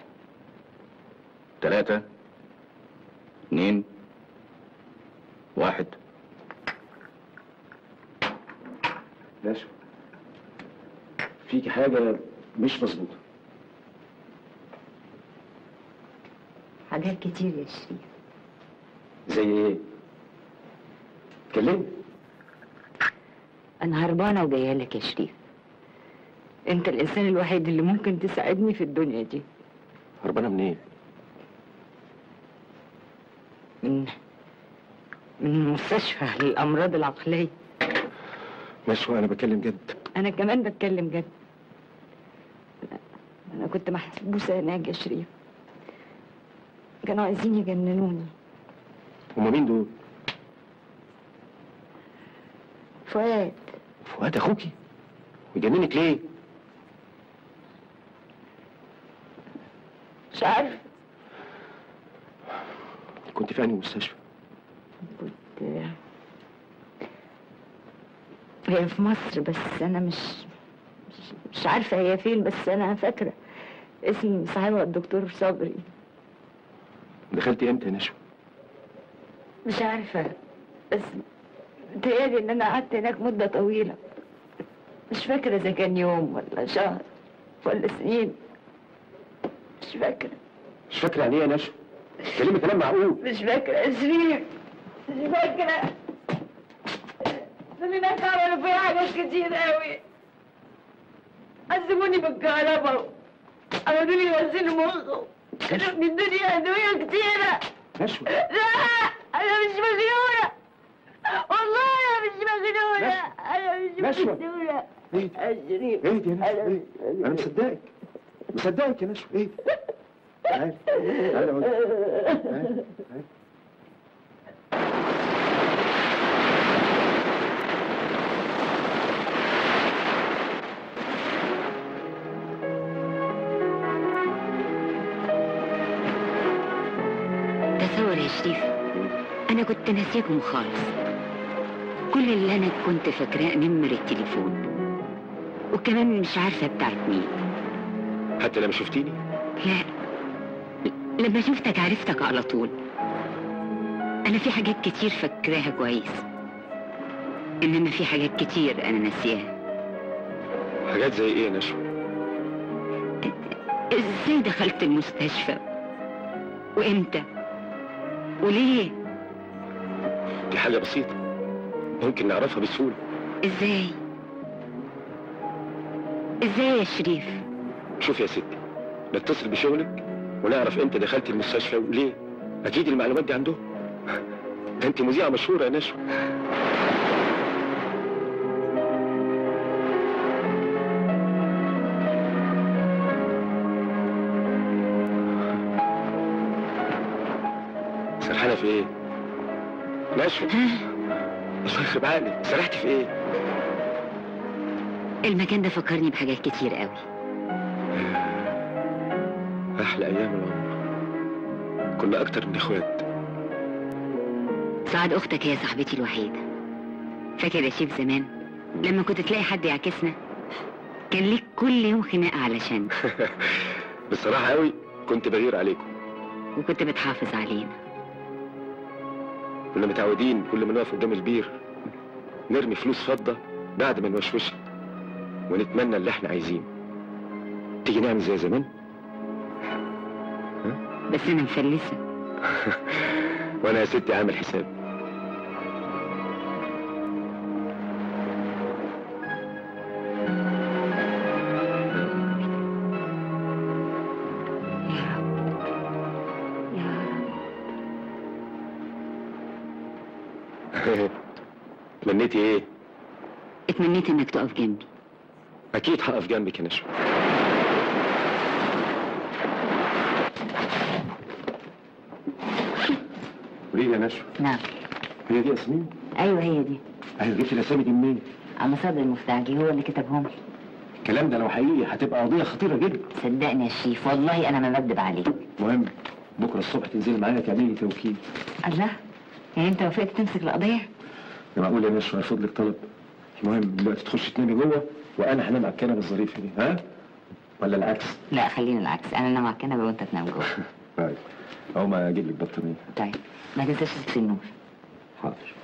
ثلاثة اثنين واحد نشوة فيك حاجة مش مظبوطة حاجات كتير يا شريف زي ايه؟ اتكلمي انا هربانه وجايه لك يا شريف انت الانسان الوحيد اللي ممكن تساعدني في الدنيا دي هربانة منين؟ من من مستشفى للامراض العقليه نشوة أنا بكلم جد انا كمان بتكلم جد أنا- انا كنت محبوسه هناك يا شريف كانوا عايزين يجننوني هما مين دول؟ فؤاد فؤاد أخوكي ويجننك ليه؟ مش عارف كنت في أنهي مستشفى؟ كنت هي في مصر بس انا مش مش, مش عارفه هي فين بس انا فاكره اسم صاحبها الدكتور صبري دخلتي امتى يا نشوة؟ مش عارفه بس متهيألي ان انا قعدت هناك مده طويله مش فاكره اذا كان يوم ولا شهر ولا سنين مش فاكره مش فاكرة يعني ايه يا نشوة؟ كلمة كلام معقول مش فاكرة يا شريف مش فاكرة دول هناك عملوا فيها حاجات كتير قوي عذبوني بالكهرباء عملوا لي غسيل مخ كانوا بيدوني أدوية كتيرة نشوة لا أنا مش مجنونة والله أنا مش مجنونة أنا مش نشوة. مجنونة ايه يا شريف ايه يا نشوة ايه انا مصدقك مصدقك يا نشوة ايه تعالي تعالي اقول لك. تعالي تعالي. تصور يا شريف انا كنت ناسيكم خالص كل اللي انا كنت فاكراه نمرة تليفون وكمان مش عارفة بتاعت مين حتى لما شفتيني لا لما شفتك عرفتك على طول انا في حاجات كتير فاكراها كويس انما في حاجات كتير انا ناسياها حاجات زي ايه يا نشوة؟ ازاي دخلت المستشفى وامتى وليه دي حاجة بسيطة ممكن نعرفها بسهولة ازاي ازاي يا شريف شوف يا ستي نتصل بشغلك ونعرف امتى دخلت المستشفى وليه اكيد المعلومات دي عندهم ده انت مذيعة مشهورة يا نشوى سرحانة في ايه؟ نشوى الله يخرب عقلك سرحتي في ايه؟ المكان ده فكرني بحاجات كتير قوي احلى ايام العمر كنا اكتر من اخوات سعاد اختك هي صاحبتي الوحيده فاكر يا شيف زمان لما كنت تلاقي حد يعكسنا كان ليك كل يوم خناقه علشان بصراحة قوي كنت بغير عليكم وكنت بتحافظ علينا كنا متعودين كل ما نقف قدام البير نرمي فلوس فضة بعد ما نوشوشها ونتمنى اللي احنا عايزينه تيجي نعمل زي زمان بس انا مفلسه وانا يا ستي عامل حساب تمنيتي ايه؟ اتمنيت انك تقف جنبي اكيد هقف جنبك يا نشوى قولي لي يا نشوى نعم هي دي ياسمين؟ ايوه هي دي ايوه جبت الاسامي دي منين؟ عم صدر المفتاجي هو اللي كتبهم لي الكلام ده لو حقيقي هتبقى قضيه خطيره جدا صدقني يا شريف والله انا ما بكدب عليك مهم بكره الصبح تنزلي معايا تعملي توكيل الله يعني انت وافقت تمسك القضيه يا معقول يا نشوى هيرفض لك طلب المهم دلوقتي تخش تنامي جوه وانا هنام على الكنبه الظريفه دي ها؟ ولا العكس؟ لا خلينا العكس انا انام على الكنبه وانت تنام جوه طيب اهو ما اجيب لك بطانيه طيب ما تنساش تطفي النور حاضر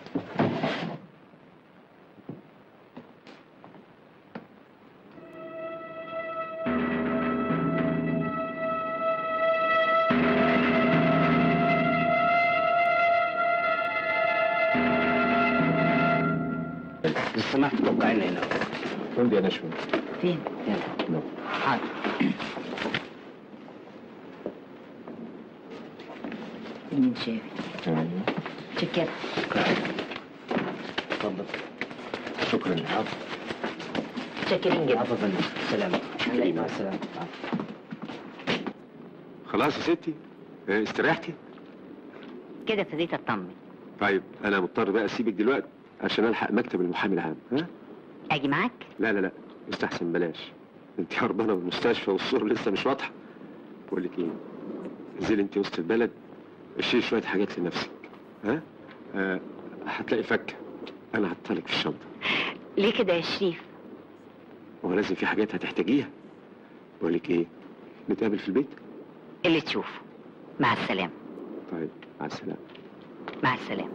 لو سمحت توقعنا هنا قول لي يا نشوى فين يلا حاضر مين شايف شكرا اتفضل شكرا حاضر شاكرين جدا عفوا فندم سلام شكرا. مع السلامه خلاص يا ستي اه، استريحتي كده ابتديت اطمن طيب انا مضطر بقى اسيبك دلوقتي عشان الحق مكتب المحامي العام ها اجي معاك لا لا لا مستحسن بلاش انت هربانه من المستشفى والصور لسه مش واضحه بقول لك ايه انزلي انت وسط البلد اشيلي شويه حاجات لنفسك ها آه هتلاقي فكه انا حاطها لك في الشنطه ليه كده يا شريف هو لازم في حاجات هتحتاجيها بقول لك ايه نتقابل في البيت اللي تشوفه مع السلامه طيب مع السلامه مع السلامه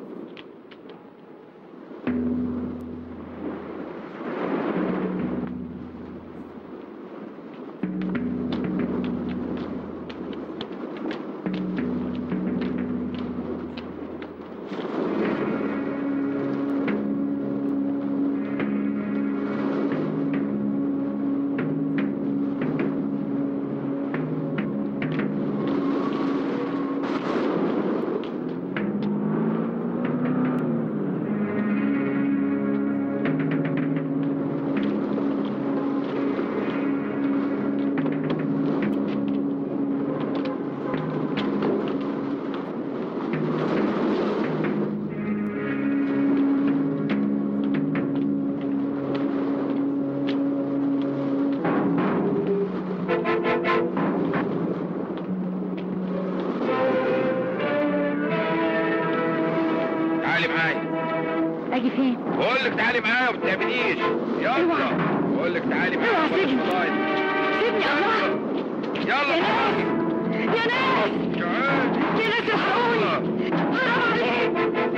تعالي معايا اجي فين بقول لك تعالي معايا وما تتعبنيش يلا بقول لك تعالي معايا اوعى بلاش سيبني. فضايح. سيبني الله يلا يا ناس يا ناس يا ناس الحقوني حرام عليك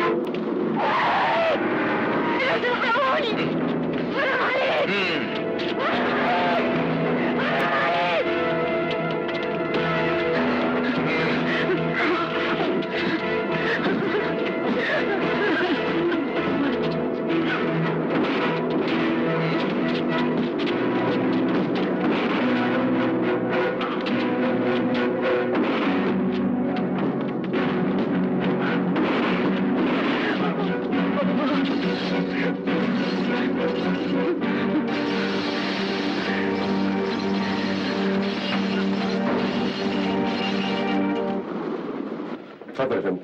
يا ناس الحقوني حرام عليك حرام عليك اتفضل يا فندم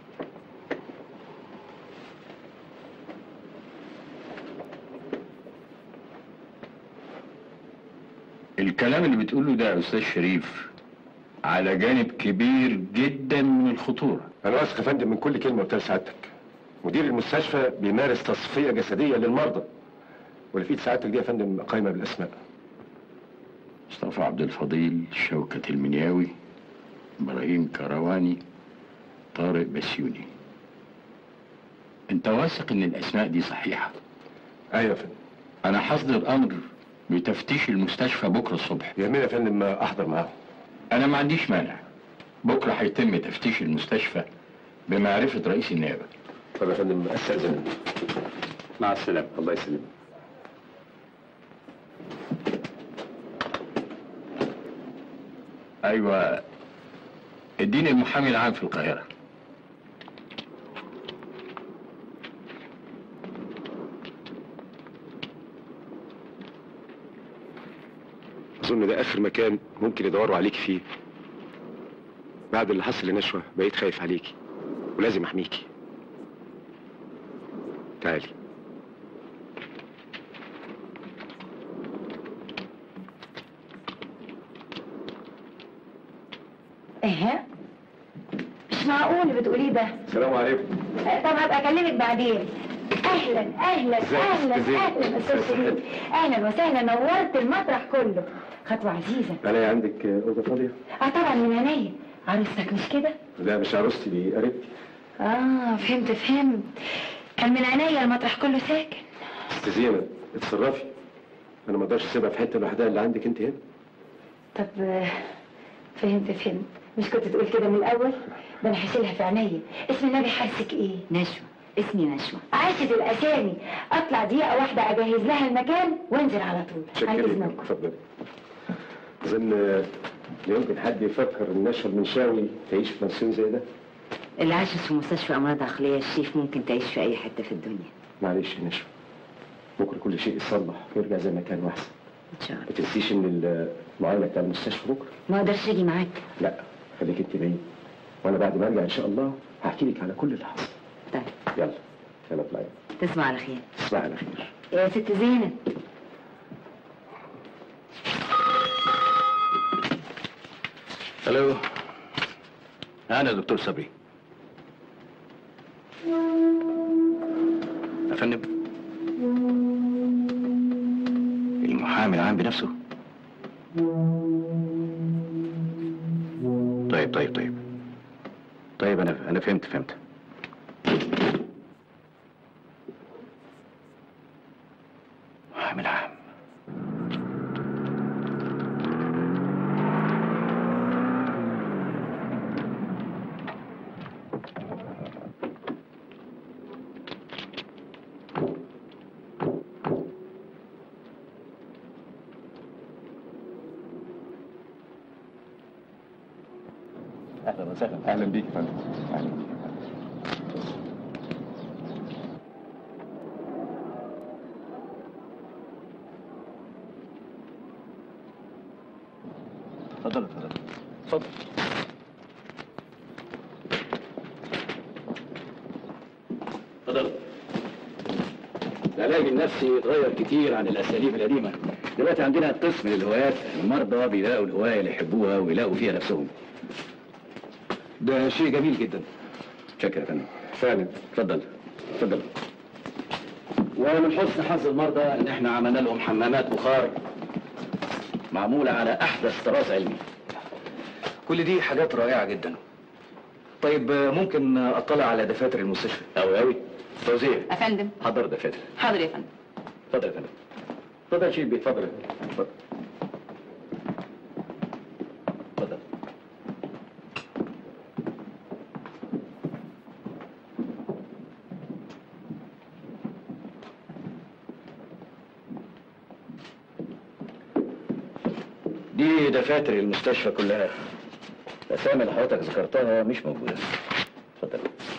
الكلام اللي بتقوله ده يا استاذ شريف على جانب كبير جدا من الخطوره انا واثق يا فندم من كل كلمه قلتها لسعادتك مدير المستشفى بيمارس تصفيه جسديه للمرضى واللي في ايد سعادتك دي يا فندم قايمه بالاسماء مصطفى عبد الفضيل شوكة المنياوي ابراهيم كرواني طارق بسيوني انت واثق ان الاسماء دي صحيحه ايوه يا فندم انا هصدر امر بتفتيش المستشفى بكره الصبح يهمني يا فندم ما احضر معاهم انا ما عنديش مانع بكره هيتم تفتيش المستشفى بمعرفه رئيس النيابه طب يا فندم استاذن مع السلامه الله يسلمك ايوه اديني المحامي العام في القاهره اظن ده اخر مكان ممكن يدوروا عليكي فيه بعد اللي حصل لنشوى بقيت خايف عليكي ولازم احميكي تعالي ايه مش معقول بتقوليه ده السلام عليكم طب هبقى اكلمك بعدين اهلا اهلا ازيك؟ اهلا ازيك؟ اهلا استاذ شريف اهلا وسهلا نورت المطرح كله خطوه عزيزه انا عندك اوضه فاضيه اه طبعا من عينيا عروستك مش كده لا مش عروستي دي قريبتي اه فهمت فهمت كان من عينيا المطرح كله ساكن ست زينب اتصرفي انا ما اقدرش اسيبها في حته لوحدها اللي عندك انت هنا طب آه، فهمت فهمت مش كنت تقول كده من الاول ده انا هشيلها في عينيا اسم النبي حارسك ايه نشوى اسمي نشوى عاشت الاسامي اطلع دقيقه واحده اجهز لها المكان وانزل على طول عن شكرا اذنك اتفضلي اظن لا يمكن حد يفكر ان نشوى المنشاوي تعيش في منسوب زي ده اللي عاشت في مستشفى امراض عقليه الشيف ممكن تعيش في اي حته في الدنيا معلش يا نشوى بكره كل شيء يتصلح ويرجع زي ما كان واحسن ان شاء الله ما تنسيش ان المعامله بتاع المستشفى بكره ما اقدرش اجي معاك لا خليك انت بعيد وانا بعد ما ارجع ان شاء الله هحكي لك على كل اللي حصل طيب يلا يلا اطلعي تصبح على خير تصبحي على خير يا ست زينب الو انا دكتور صبري يا فندم المحامي العام بنفسه طيب طيب طيب طيب انا انا فهمت فهمت محامي العام اهلا وسهلا اهلا بيك يا فندم اهلا بيك اتفضل اتفضل اتفضل اتفضل العلاج النفسي اتغير كتير عن الاساليب القديمه دلوقتي عندنا قسم للهوايات المرضى بيلاقوا الهوايه اللي يحبوها ويلاقوا فيها نفسهم ده شيء جميل جدا شكرا يا فندم فعلا اتفضل اتفضل ومن حسن حظ المرضى ان احنا عملنا لهم حمامات بخار معمولة على احدث طراز علمي كل دي حاجات رائعة جدا طيب ممكن اطلع على دفاتر المستشفى اوي اوي فوزية افندم حضر دفاتر حاضر يا فندم اتفضل يا فندم اتفضل يا شيخ بيه اتفضل اتفضل اتفضل دي دفاتر المستشفى كلها الاسامي اللي حضرتك ذكرتها مش موجوده اتفضل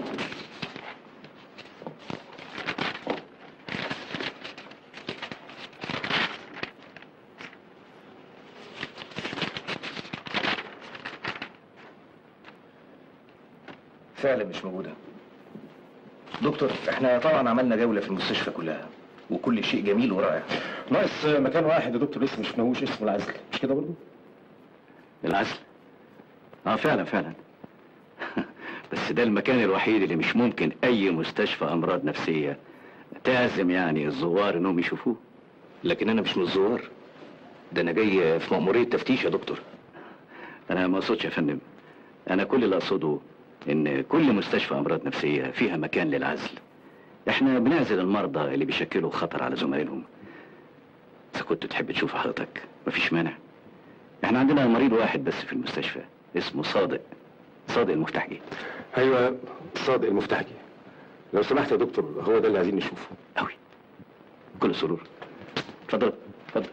فعلا مش موجوده دكتور احنا طبعا عملنا جوله في المستشفى كلها وكل شيء جميل ورائع ناقص مكان واحد يا دكتور لسه مش شفناهوش اسمه العزل مش كده برضه؟ العزل اه فعلا فعلا بس ده المكان الوحيد اللي مش ممكن اي مستشفى امراض نفسيه تعزم يعني الزوار انهم يشوفوه لكن انا مش من الزوار ده انا جاي في مأمورية تفتيش يا دكتور انا ما اقصدش يا فندم انا كل اللي اقصده ان كل مستشفى امراض نفسيه فيها مكان للعزل احنا بنعزل المرضى اللي بيشكلوا خطر على زمايلهم اذا كنت تحب تشوف حضرتك مفيش مانع احنا عندنا مريض واحد بس في المستشفى اسمه صادق صادق المفتاحجي ايوه صادق المفتاحجي لو سمحت يا دكتور هو ده اللي عايزين نشوفه قوي كل سرور اتفضل اتفضل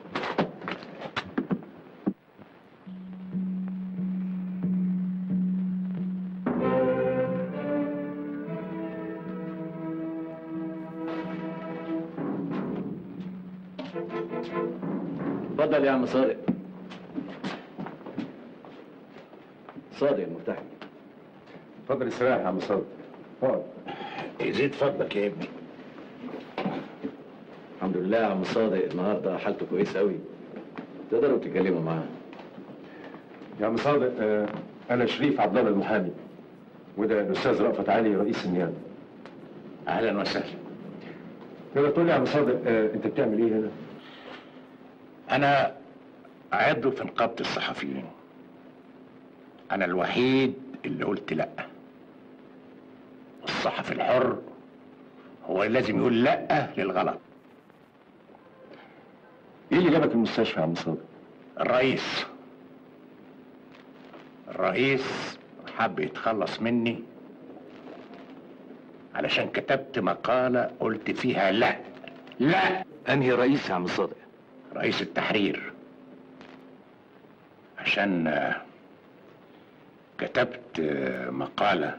اتفضل يا عم صادق صادق المفتاح اتفضل استريح يا عم صادق اقعد يزيد فضلك يا ابني الحمد لله يا عم صادق النهارده حالته كويسه قوي تقدروا تتكلموا معاه يا عم صادق آه، انا شريف عبد الله المحامي وده الاستاذ رأفت علي رئيس النيابه اهلا وسهلا تقدر تقول لي يا عم صادق آه، انت بتعمل ايه هنا؟ انا عضو في نقابه الصحفيين انا الوحيد اللي قلت لا الصحفي الحر هو اللي لازم يقول لا للغلط ايه اللي جابك المستشفى يا عم صادق؟ الرئيس الرئيس حب يتخلص مني علشان كتبت مقالة قلت فيها لا لا انهي رئيس يا عم صادق رئيس التحرير عشان آه، كتبت آه، مقالة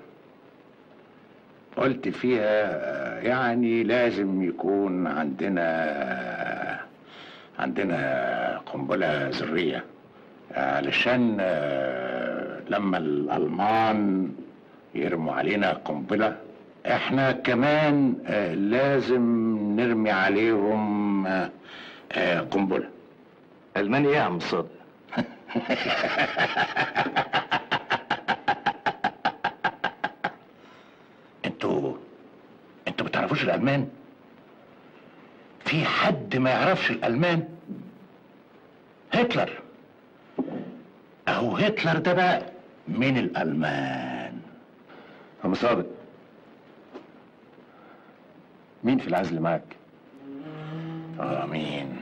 قلت فيها آه، يعني لازم يكون عندنا عندنا قنبلة ذرية علشان آه، لما الألمان يرموا علينا قنبلة احنا كمان آه، لازم نرمي عليهم آه، آه، قنبلة الماني ايه يا عم صادق انتوا انتوا ما تعرفوش الالمان في حد ما يعرفش الالمان هتلر اهو هتلر ده بقى من الالمان عم صادق مين في العزل معاك؟ اه مين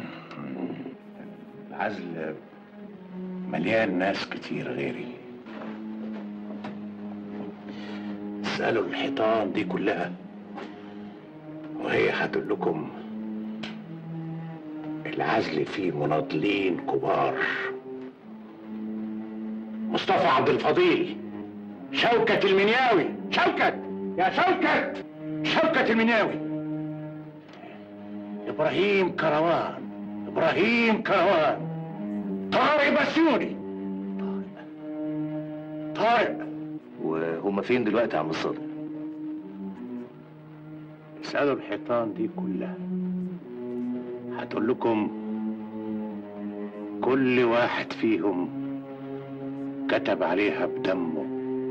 العزل مليان ناس كتير غيري اسألوا الحيطان دي كلها وهي هتقول لكم العزل فيه مناضلين كبار مصطفى عبد الفضيل شوكة المنياوي شوكة يا شوكة شوكة المنياوي ابراهيم كروان ابراهيم كروان طارق بسيوني طارق طارق وهم فين دلوقتي يا عم صادق اسألوا الحيطان دي كلها هتقول لكم كل واحد فيهم كتب عليها بدمه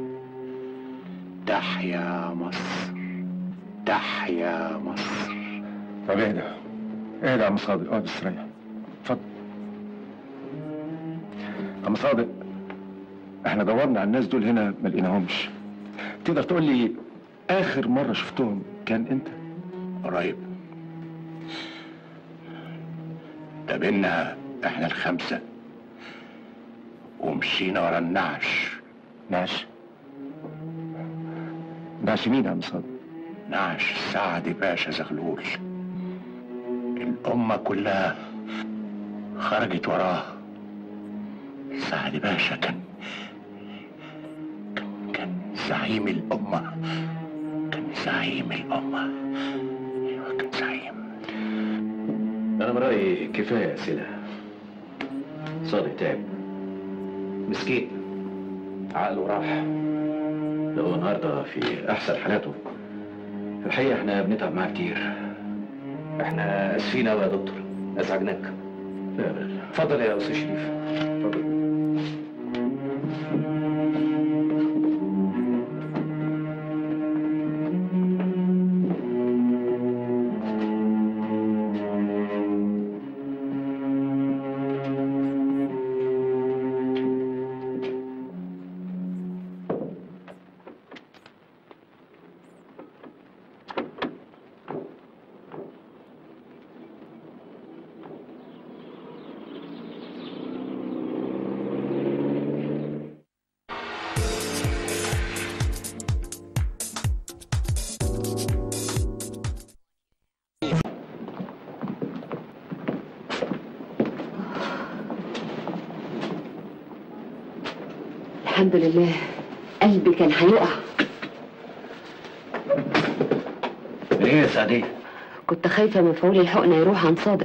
تحيا مصر تحيا مصر طب اهدى اهدى يا عم صادق اقعد استريح اتفضل عم صادق احنا دورنا على الناس دول هنا ما لقيناهمش تقدر تقول لي اخر مره شفتهم كان امتى؟ قريب قابلنا احنا الخمسة ومشينا ورا النعش نعش نعش مين يا عم صادق؟ نعش سعد باشا زغلول الأمة كلها خرجت وراه سعد باشا كان كان, كان زعيم الأمة كان زعيم الأمة أيوة كان زعيم انا من رايي كفايه اسئله صادق تعب مسكين عقله راح لو هو النهارده في احسن حالاته في الحقيقه احنا بنتعب معاه كتير احنا اسفين قوي يا دكتور ازعجناك لا لا لا اتفضل يا استاذ شريف اتفضل الحمد لله قلبي كان هيقع ايه يا سعديه كنت خايفة مفعول الحقنة يروح عن صادق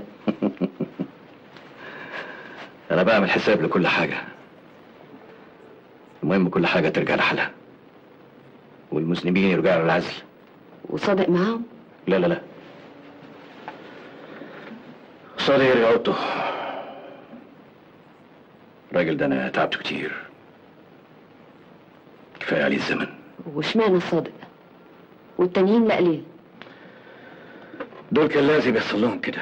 انا بعمل حساب لكل حاجه المهم كل حاجة ترجع لحالها والمذنبين يرجعوا للعزل وصادق معاهم لا لا لا صادق يرجع اوضته الراجل ده انا تعبته كتير كفايه عليه الزمن واشمعنى صادق والتانيين لا ليه دول كان لازم يحصل لهم كده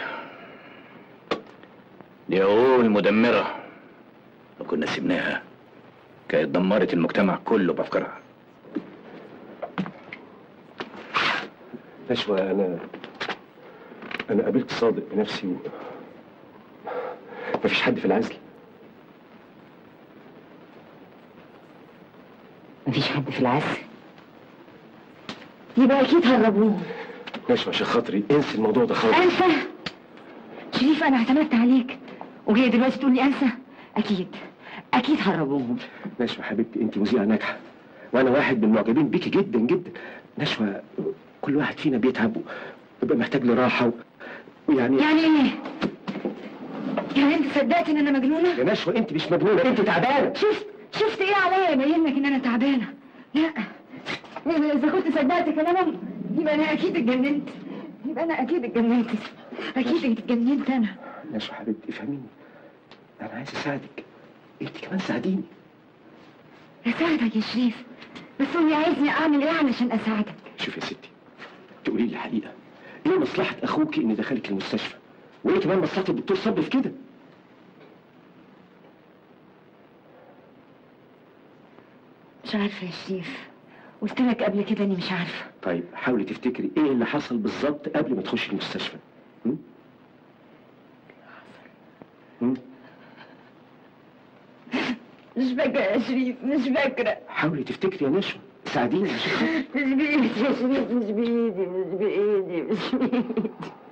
دي عقول مدمرة لو كنا سيبناها كانت دمرت المجتمع كله بأفكارها نشوى انا انا قابلت صادق بنفسي و... مفيش حد في العزل مفيش حد في العزل يبقى اكيد هربوه نشوى عشان خاطري انسي الموضوع ده خالص انسى شريف انا اعتمدت عليك وجاي دلوقتي تقول لي انسى اكيد اكيد هربوهم نشوى حبيبتي انت مذيعه ناجحه وانا واحد من المعجبين بيكي جدا جدا نشوى كل واحد فينا بيتعب ويبقى محتاج لراحه و... ويعني يعني ايه يعني انت صدقت ان انا مجنونه يا نشوى انت مش مجنونه انت تعبانه شفت شفت ايه عليا يبين لك ان انا تعبانه لا اذا كنت صدقت كلامهم يبقى انا اكيد اتجننت يبقى انا اكيد اتجننت اكيد اتجننت انا نشوى حبيبتي افهميني انا عايز اساعدك انت كمان ساعديني اساعدك يا شريف بس قولي عايزني اعمل ايه علشان اساعدك شوف يا ستي تقولي لي الحقيقه ايه مصلحه اخوك ان دخلك المستشفى وايه كمان مصلحه الدكتور صبري في كده مش عارفه يا شريف قلت لك قبل كده اني مش عارفه طيب حاولي تفتكري ايه اللي حصل بالظبط قبل ما تخشي المستشفى م? م? مش فاكره يا شريف مش فاكره حاولي تفتكري يا نشوى ساعديني عشان خاطري مش بايدي يا شريف مش بايدي مش بايدي مش بايدي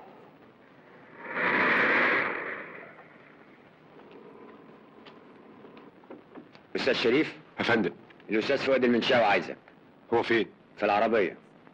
استاذ شريف يا فندم الاستاذ فؤاد المنشاوي عايزك هو فين في العربيه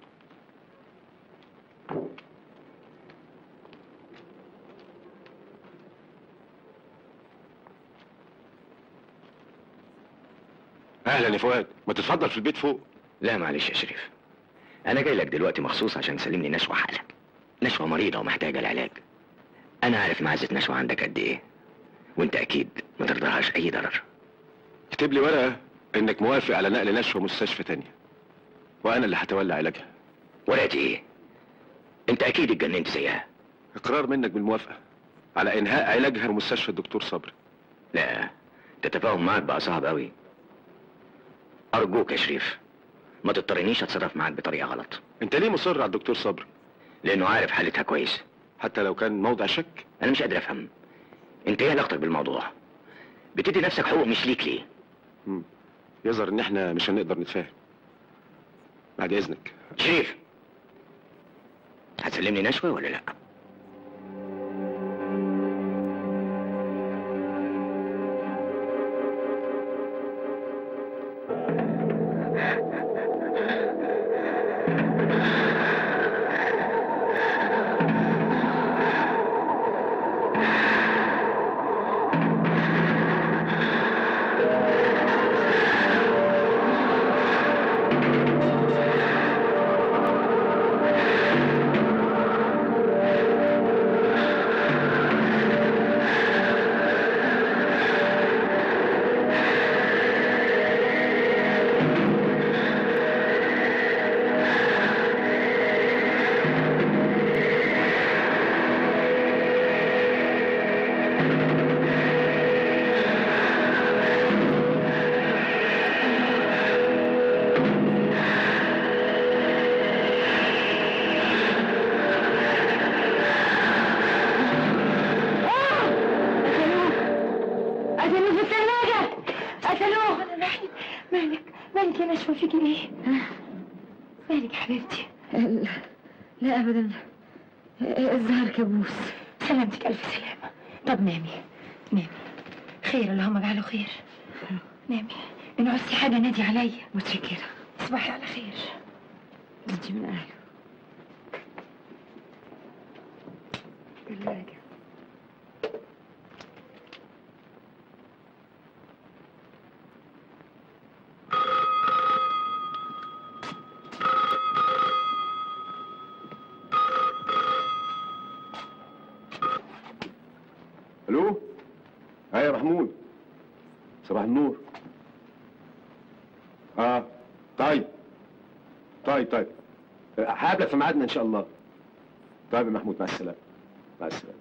اهلا يا فؤاد ما تتفضل في البيت فوق لا معلش يا شريف انا جاي لك دلوقتي مخصوص عشان تسلمني نشوى حالك نشوى مريضة ومحتاجة العلاج انا عارف معزة نشوى عندك قد ايه وانت اكيد ما ترضاهاش اي ضرر اكتب لي ورقه انك موافق على نقل نشوى مستشفى تانية وانا اللي هتولى علاجها ورقتي ايه انت اكيد اتجننت زيها اقرار منك بالموافقه على انهاء علاجها في مستشفى الدكتور صبري لا التفاهم معاك بقى صعب قوي ارجوك يا شريف ما تضطرنيش اتصرف معاك بطريقه غلط انت ليه مصر على الدكتور صبري لانه عارف حالتها كويس حتى لو كان موضع شك انا مش قادر افهم انت ايه علاقتك بالموضوع بتدي نفسك حقوق مش ليك ليه مم. يظهر ان احنا مش هنقدر نتفاهم بعد اذنك شريف هتسلمني نشوة ولا لا قتلوه في الثلاجة قتلوه مالك مالك يا نشوى فيكي ايه؟ مالك يا حبيبتي؟ لا ابدا الظهر كابوس سلامتك الف سلامة طب نامي نامي خير اللهم اجعله خير نامي ان عوزتي حاجة نادي عليا متشكرة تصبحي على خير انتي من اهله ثلاجة محمود صباح النور اه طيب طيب طيب هقابلك في ميعادنا ان شاء الله طيب يا محمود مع السلامه مع السلامه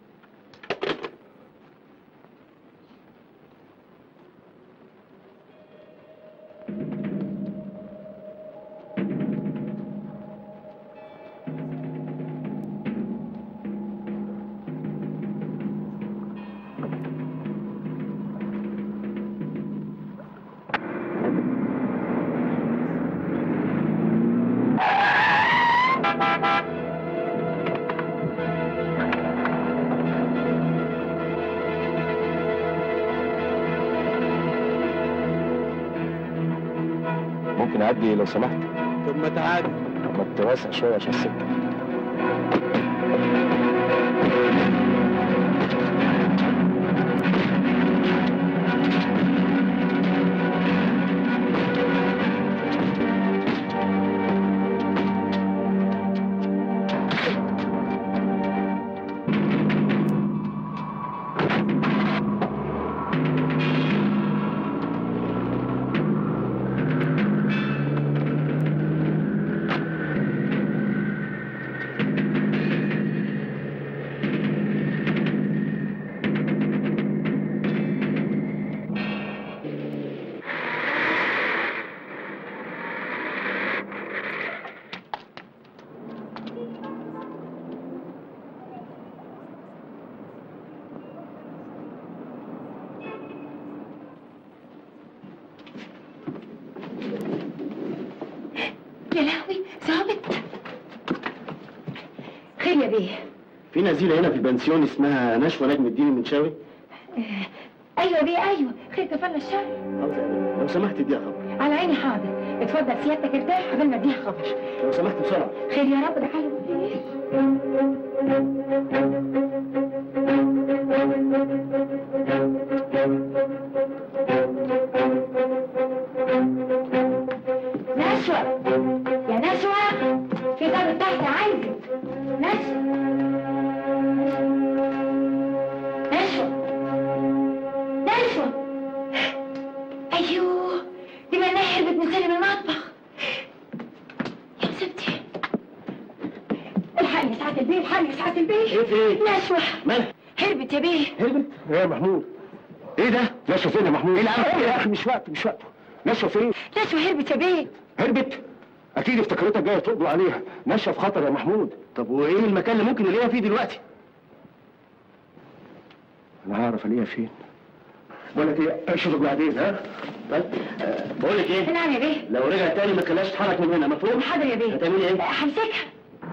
ممكن اعدي لو سمحت طب ما تعالى ما تتوسع شويه عشان السكه يا لهوي ظابط خير يا بيه في نزيله هنا في البنسيون اسمها نشوى نجم الدين المنشاوي ايوه يا بيه ايوه خير كفلنا الشر لو سمحت اديها خبر على عيني حاضر اتفضل سيادتك ارتاح قبل ما اديها خبر لو سمحت بسرعه خير يا رب ده حلو نشوى يا نشوى في ضرب تحت عايزك نشوى نشوى نشوى ايوه دي معناها حربت من سالم المطبخ يا مسبتي الحقني يا سعادة البيه الحقني يا سعادة البيه ايه في ايه؟ نشوى مالك؟ هربت يا بيه هربت؟ ايه يا محمود؟ ايه ده؟ نشوى فين يا محمود؟ ايه العمل يا اخي مش وقته مش وقته نشوى فين؟ نشوى هربت يا بيه هربت؟ اكيد افتكرتك جايه تقبض عليها نشوى في خطر يا محمود طب وايه المكان اللي ممكن نلاقيها فيه دلوقتي؟ انا هعرف الاقيها فين بقول لك ايه اشوفك بعدين ها؟ طيب آه، بقول لك ايه؟ نعم يا بيه لو رجع تاني ما تخليهاش تتحرك من هنا مفهوم؟ حاضر يا بيه هتعملي ايه؟ همسكها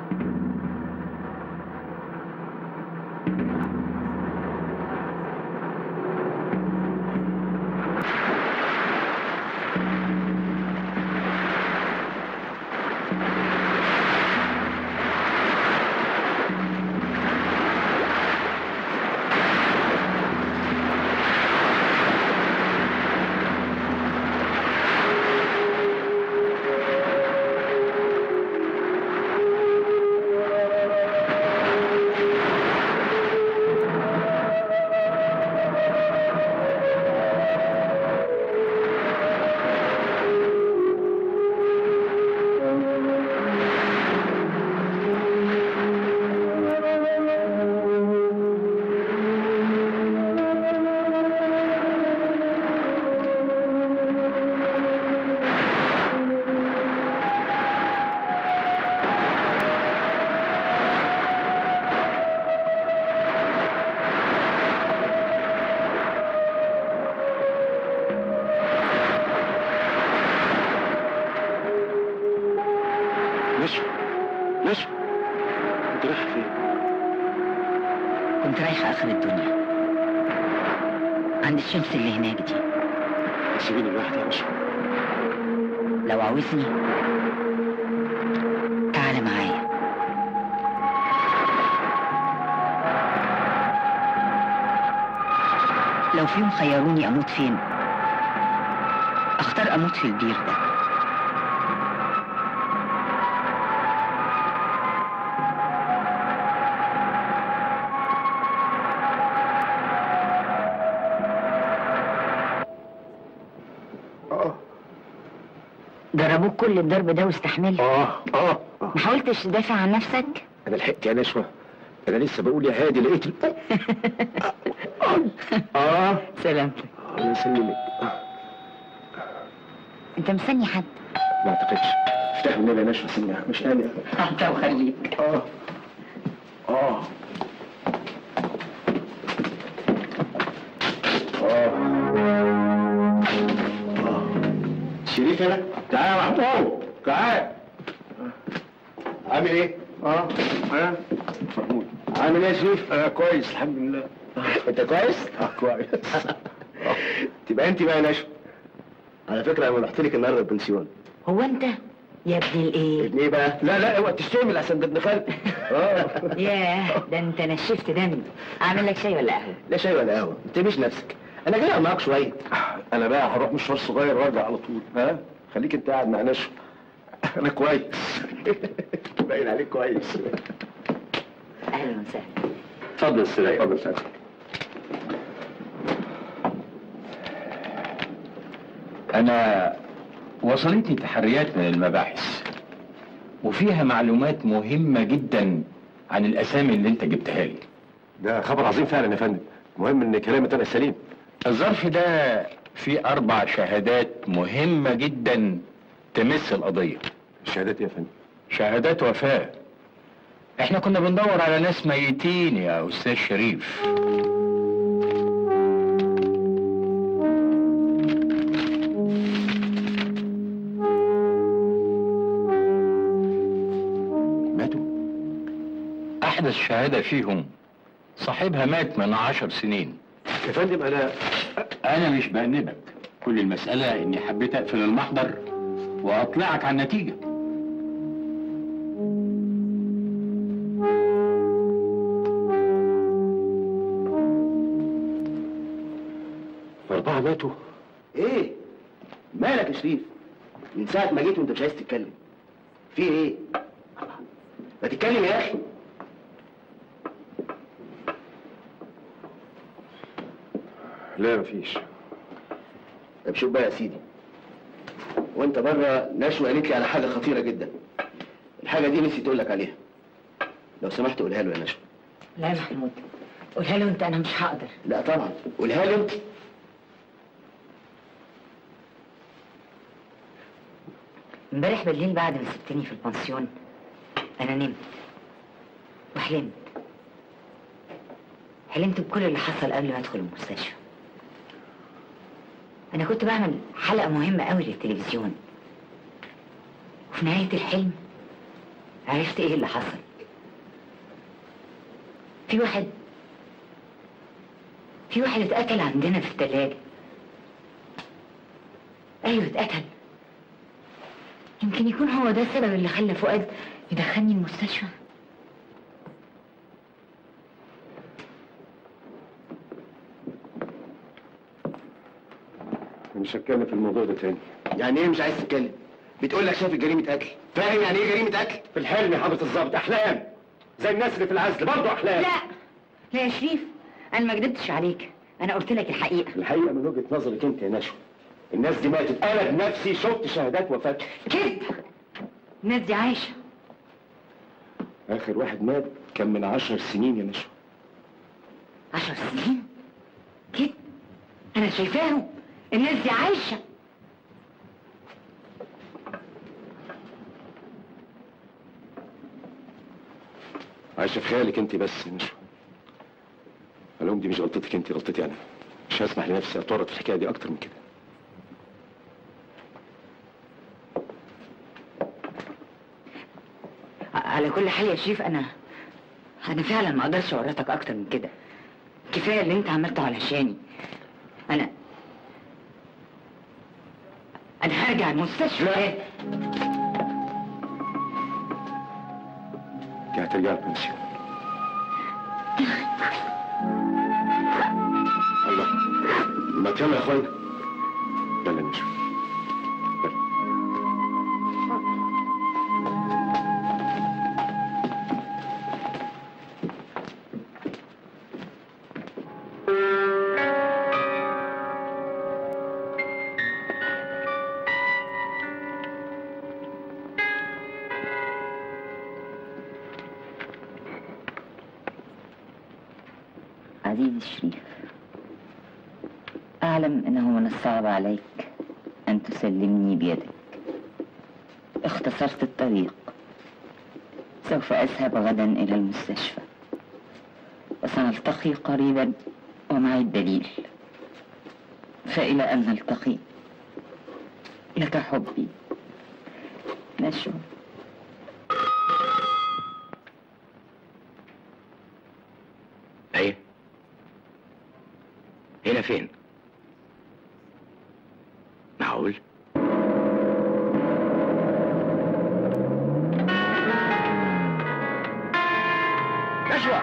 نشوى نشوى انت رايحه فين؟ كنت رايحة آخر الدنيا عند الشمس اللي هناك دي سيبيني لوحدي يا نشوى لو عاوزني تعال معايا لو في يوم خيروني أموت فين أختار أموت في البير ده اه ضربوك كل الضرب ده واستحملت اه اه ما حاولتش تدافع عن نفسك انا لحقت يا نشوى انا لسه بقول يا هادي لقيت ال... اه سلامتك الله يسلمك انت مستني حد ما اعتقدش افتح من يا نشوى سنة مش قالق انت وخليك اه اه شريف هنا تعال يا محمود تعال عامل ايه؟ اه انا محمود عامل ايه يا شريف؟ انا كويس الحمد لله انت كويس؟ اه كويس تبقى انت بقى يا نشوى على فكره انا رحت لك النهارده البنسيون هو انت يا ابن الايه ابن ايه بقى؟ لا لا اوعى تشتمل عشان ده ابن خالتي اه ياه ده انت نشفت دمي اعمل لك شاي ولا قهوه لا شاي ولا قهوه ما تبيش نفسك انا جاي معاك شويه انا بقى هروح مشوار صغير وارجع على طول ها خليك انت قاعد مع نشوى انا كويس باين عليك كويس اهلا وسهلا اتفضل السلام اتفضل سلام أنا وصلتني تحريات من المباحث وفيها معلومات مهمة جدا عن الأسامي اللي أنت جبتها لي ده خبر عظيم فعلا يا فندم مهم ان كلامي طلع سليم الظرف ده فيه أربع شهادات مهمة جدا تمس القضية الشهادات ايه يا فندم شهادات وفاة احنا كنا بندور على ناس ميتين يا أستاذ شريف ماتوا أحدث شهادة فيهم صاحبها مات من عشر سنين يا فندم انا أنا مش بأنبك كل المسألة إني حبيت أقفل المحضر وأطلعك على النتيجة اربعه ماتوا ايه مالك يا شريف من ساعه ما جيت وانت مش عايز تتكلم في ايه ما تتكلم يا اخي لا مفيش طب شوف بقى يا سيدي وانت بره نشوى قالت لي على حاجه خطيره جدا الحاجه دي نسيت اقول لك عليها لو سمحت قولها له يا نشوى لا يا محمود قولها له انت انا مش هقدر لا طبعا قولها له انت امبارح بالليل بعد ما سبتني في البنسيون انا نمت وحلمت حلمت بكل اللي حصل قبل ما ادخل المستشفى انا كنت بعمل حلقه مهمه قوي للتلفزيون وفي نهايه الحلم عرفت ايه اللي حصل في واحد في واحد اتقتل عندنا في التلاجة ايوه اتقتل يمكن يكون هو ده السبب اللي خلى فؤاد يدخلني المستشفى مش هتكلم في الموضوع ده تاني يعني ايه مش عايز تتكلم بتقول لك شايف جريمه قتل فاهم يعني ايه جريمه قتل في الحلم يا حضرة الظابط احلام زي الناس اللي في العزل برضه احلام لا لا يا شريف انا ما كدبتش عليك انا قلت لك الحقيقه الحقيقه من وجهه نظرك انت يا نشوى الناس دي ماتت انا بنفسي شفت شهادات وفاتها كذب الناس دي عايشه اخر واحد مات كان من عشر سنين يا نشوى عشر سنين كده انا شايفاهم الناس دي عايشه عايشه في خيالك انت بس يا نشوى اليوم دي مش غلطتك انت غلطتي انا مش هسمح لنفسي اتورط في الحكايه دي اكتر من كده على كل حال يا شريف انا انا فعلا ما اقدرش اورطك اكتر من كده كفايه اللي انت عملته علشاني انا انا هرجع المستشفى انت هترجع البنسيون الله ما يلا يا اخوانا يلا نشوف عزيزي الشريف أعلم أنه من الصعب عليك أن تسلمني بيدك اختصرت الطريق سوف أذهب غدا إلى المستشفى وسنلتقي قريبا ومعي الدليل فإلى أن نلتقي لك حبي نشوى ايه هنا فين معقول نشوى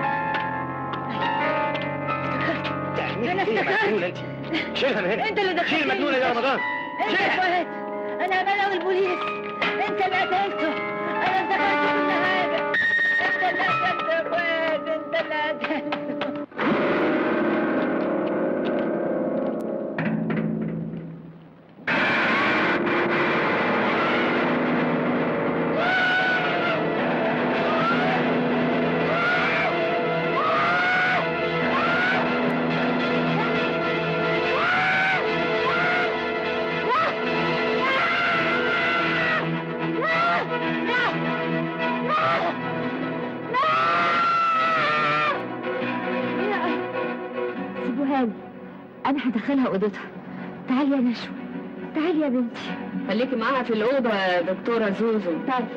أنا افتكرت انت شيلها من هنا أنت اللي دخلتني شيل المجنونه دي يا رمضان أنت يا فؤاد أنا بلغ البوليس أنت اللي قتلته أنا افتكرت كل حاجة أنت اللي قتلته يا فؤاد أنت اللي قتلته سيبوها لي انا هدخلها اوضتها تعالي يا نشوى تعالي يا بنتي خليكي معاها في الأوضة يا دكتورة زوزو تعالي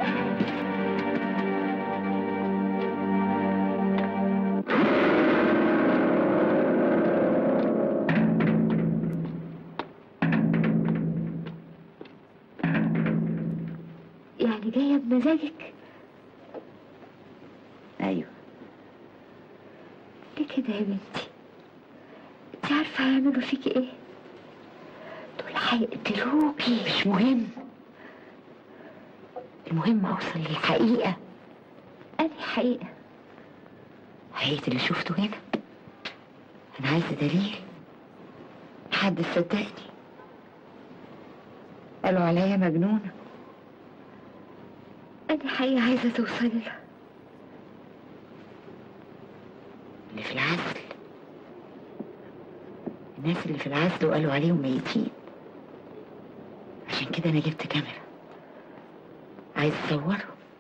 يعني جاية بمزاجك أيوة ليه كده يا بنتي انت عارفة هيعملوا فيكي ايه دول هيقتلوكي مش مهم المهم أوصل للحقيقة أنهي حقيقة حقيقة اللي شفته هنا أنا عايزة دليل حد صدقني قالوا عليا مجنونة أنهي حقيقة عايزة توصلي لها اللي في العزل الناس اللي في العزل وقالوا عليهم ميتين عشان كده أنا جبت كاميرا عايز أصورهم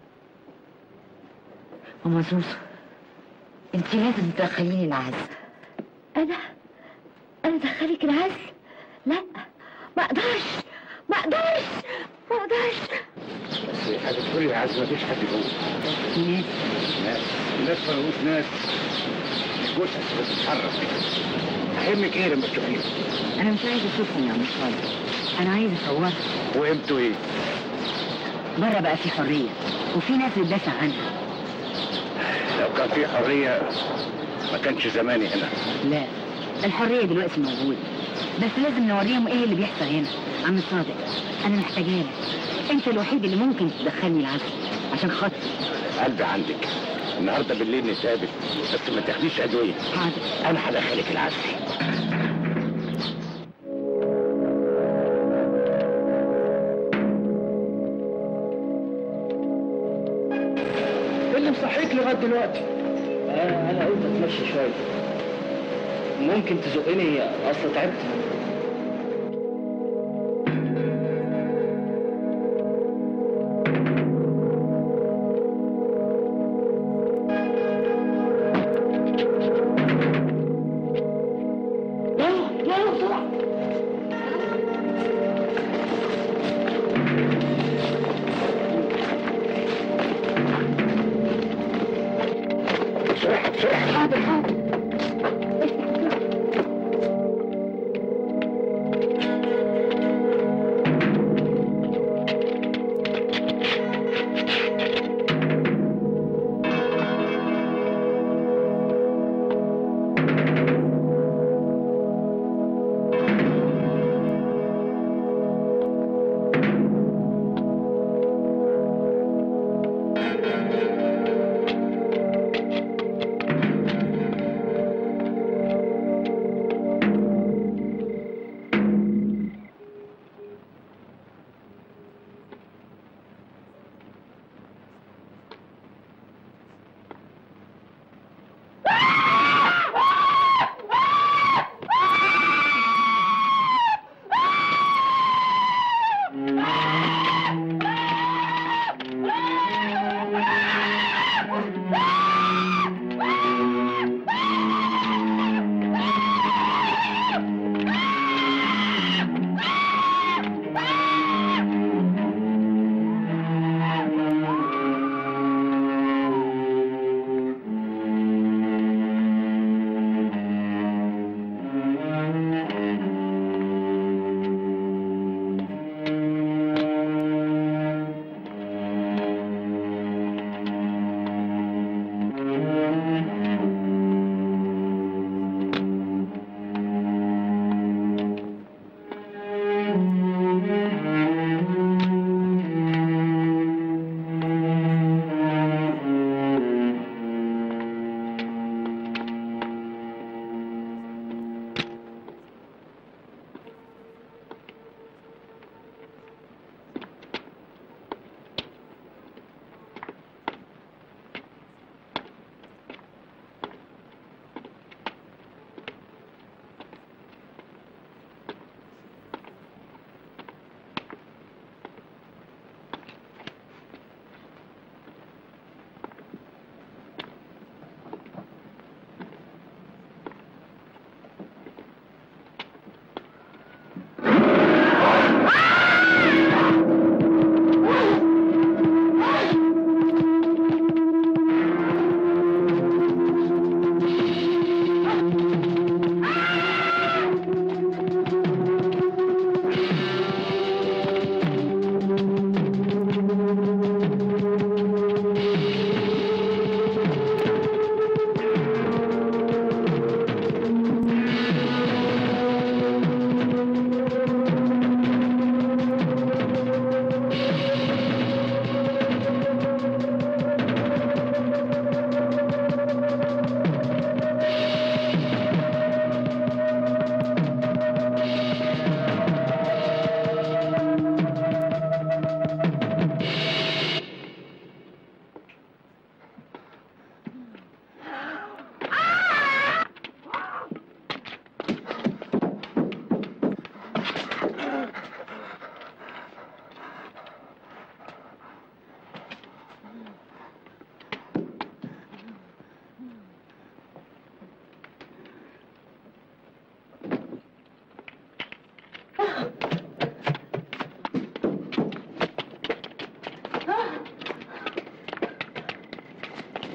ماما زوزو انت لازم تدخليني العزل أنا أنا أدخلك العزل لا ما أقدرش ما أقدرش ما أقدرش بس هتدخلي العزم مفيش حد جوه ناس ناس الناس ما لهوش ناس الجثث بتتحرك هيهمك ايه لما تشوفيه أنا مش عايزة أشوفهم يا مصطفى أنا عايزة أصورهم وقيمته ايه بره بقى في حرية وفي ناس بتدافع عنها لو كان في حريه ما كانش زماني هنا لا الحرية دلوقتي موجودة بس لازم نوريهم ايه اللي بيحصل هنا عم صادق انا محتاجة لك انت الوحيد اللي ممكن تدخلني العزل عشان خاطري قلبي عندك النهارده بالليل نتقابل بس ما تاخديش ادويه حاضر انا هدخلك العزل ايه اللي مصحيك لغايه دلوقتي؟ انا انا قلت اتمشى شويه ممكن تزقني اصل تعبت يلا يلا بسرعه حاضر حاضر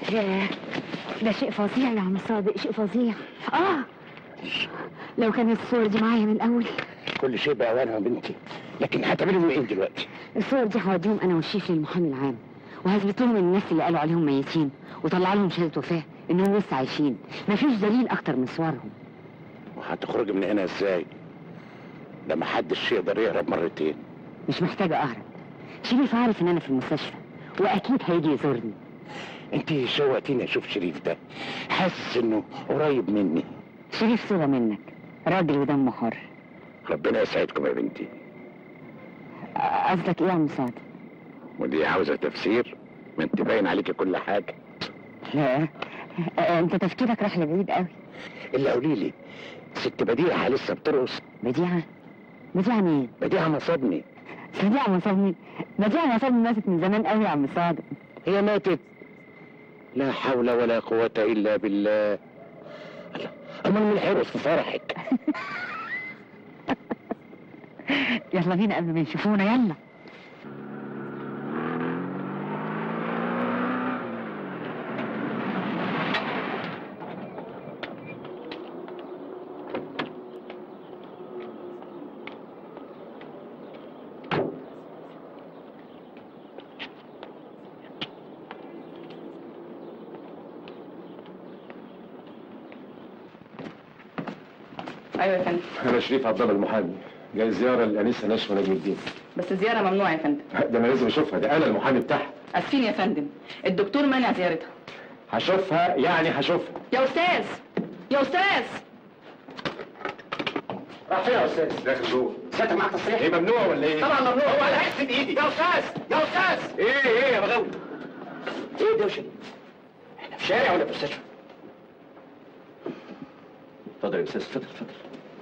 ياه ده شيء فظيع يا عم صادق شيء فظيع اه لو كانت الصور دي معايا من الاول كل شيء بأوانه يا بنتي لكن هتعملوا ايه دلوقتي الصور دي هوديهم انا والشيف للمحامي العام وهثبت لهم الناس اللي قالوا عليهم ميتين وطلع لهم شهاده وفاه انهم لسه عايشين مفيش دليل اكتر من صورهم وهتخرجي من هنا ازاي ده محدش يقدر يهرب مرتين مش محتاجه اهرب شريف عارف ان انا في المستشفى واكيد هيجي يزورني انت شوقتيني اشوف شريف ده حاسس انه قريب مني شريف صورة منك راجل ودمه حر ربنا يسعدكم يا بنتي قصدك ايه يا عم صادق ودي عاوزه تفسير ما انت باين عليكي كل حاجه لا آه، انت تفكيرك راح لبعيد قوي الا قولي لي ست بديعه لسه بترقص بديعة بديعة مين؟ بديعه مصابني بديعة مصابني بديعة مصابني ماتت من زمان قوي يا عم صادق هي ماتت لا حول ولا قوة إلا بالله الله أمال مين هيرقص في فرحك يلا بينا قبل ما يشوفونا يلا ايوه يا فندم انا شريف عبد الله المحامي جاي زياره للانسه نشوى نجم الدين بس الزياره ممنوعه يا فندم ده انا لازم اشوفها ده انا المحامي بتاعها اسفين يا فندم الدكتور مانع زيارتها هشوفها يعني هشوفها يا استاذ يا استاذ راح فين يا استاذ داخل جوه ساتر معاك تصريح ايه ممنوع ولا ايه طبعا ممنوع هو انا هكسب ايدي يا استاذ يا استاذ ايه ايه يا بغاوي ايه الدوشه دي؟ احنا في شارع ولا في مستشفى؟ اتفضل يا استاذ اتفضل اتفضل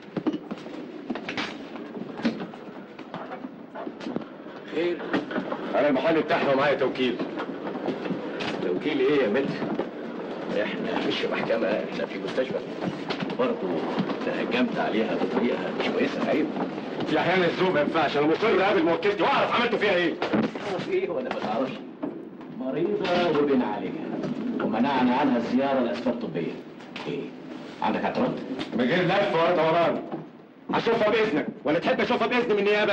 خير انا المحامي بتاعها ومعايا توكيل توكيل ايه يا متر احنا مش في محكمة احنا في مستشفى برضه تهجمت عليها بطريقة مش كويسة عيب في احيانا الذوق ما ينفعش انا مصر اقابل موكلتي واعرف عملتوا فيها ايه تعرف ايه ولا ما تعرفش مريضة وبين عليها ومنعنا عنها الزيارة لأسباب طبية ايه عندك اعتراض؟ من غير لف ولا دوران هشوفها باذنك ولا تحب اشوفها باذن من النيابه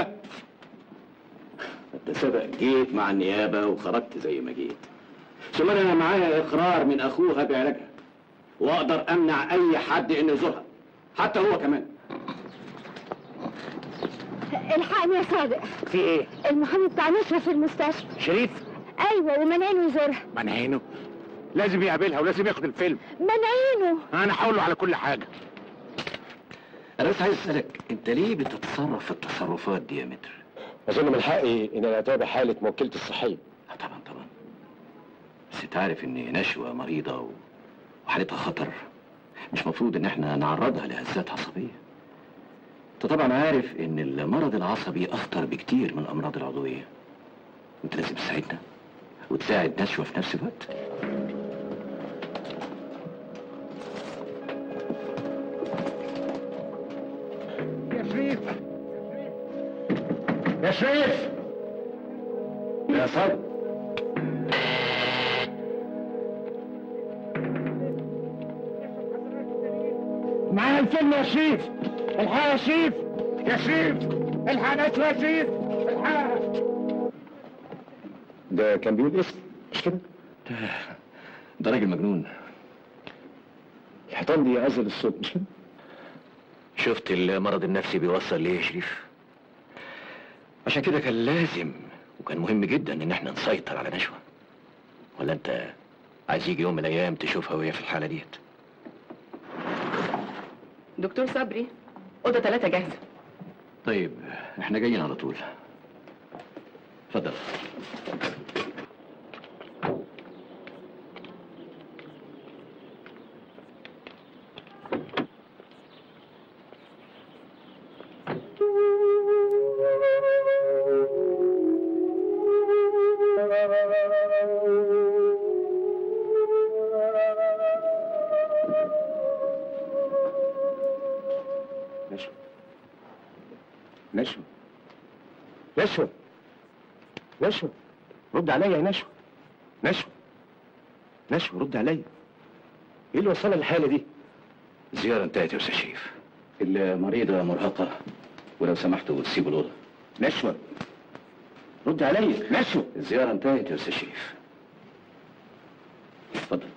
انت سبق جيت مع النيابة وخرجت زي ما جيت ثم انا معايا اقرار من اخوها بعلاجها واقدر امنع اي حد انه يزورها حتى هو كمان الحقني يا صادق في ايه؟ المحامي بتاع نشوى في المستشفى شريف ايوه ومنعينه يزورها منعينه لازم يقابلها ولازم ياخد الفيلم منعينه انا هقول له على كل حاجه انا بس عايز اسالك انت ليه بتتصرف في التصرفات دي يا متر اظن من حقي ان انا اتابع حاله موكلتي الصحيه آه طبعا طبعا بس انت عارف ان نشوى مريضة و- وحالتها خطر مش مفروض ان احنا نعرضها لهزات عصبية انت طبعا عارف ان المرض العصبي اخطر بكتير من الامراض العضوية انت لازم تساعدنا وتساعد نشوى في نفس الوقت يا شريف يا شريف يا صادق معايا الفيلم يا شريف الحق يا شريف يا شريف الحق نشوى يا شريف الحق ده كان بيقول اسم مش كده ده راجل مجنون الحيطان دي ازل الصوت مش كده شفت المرض النفسي بيوصل ليه يا شريف عشان كده كان لازم وكان مهم جدا ان احنا نسيطر على نشوى ولا انت عايز يجي يوم من الايام تشوفها وهي في الحاله ديت دكتور صبري اوضه ثلاثه جاهزه طيب احنا جايين على طول اتفضل نشوى نشوى نشوى نشوى رد عليا يا نشوى نشوى نشوى رد عليا ايه اللي وصلها للحاله دي الزيارة انتهت يا أستاذ شريف المريضة مرهقة ولو سمحتوا تسيبوا الأوضة نشوى رد عليا نشوى الزيارة انتهت يا أستاذ شريف اتفضل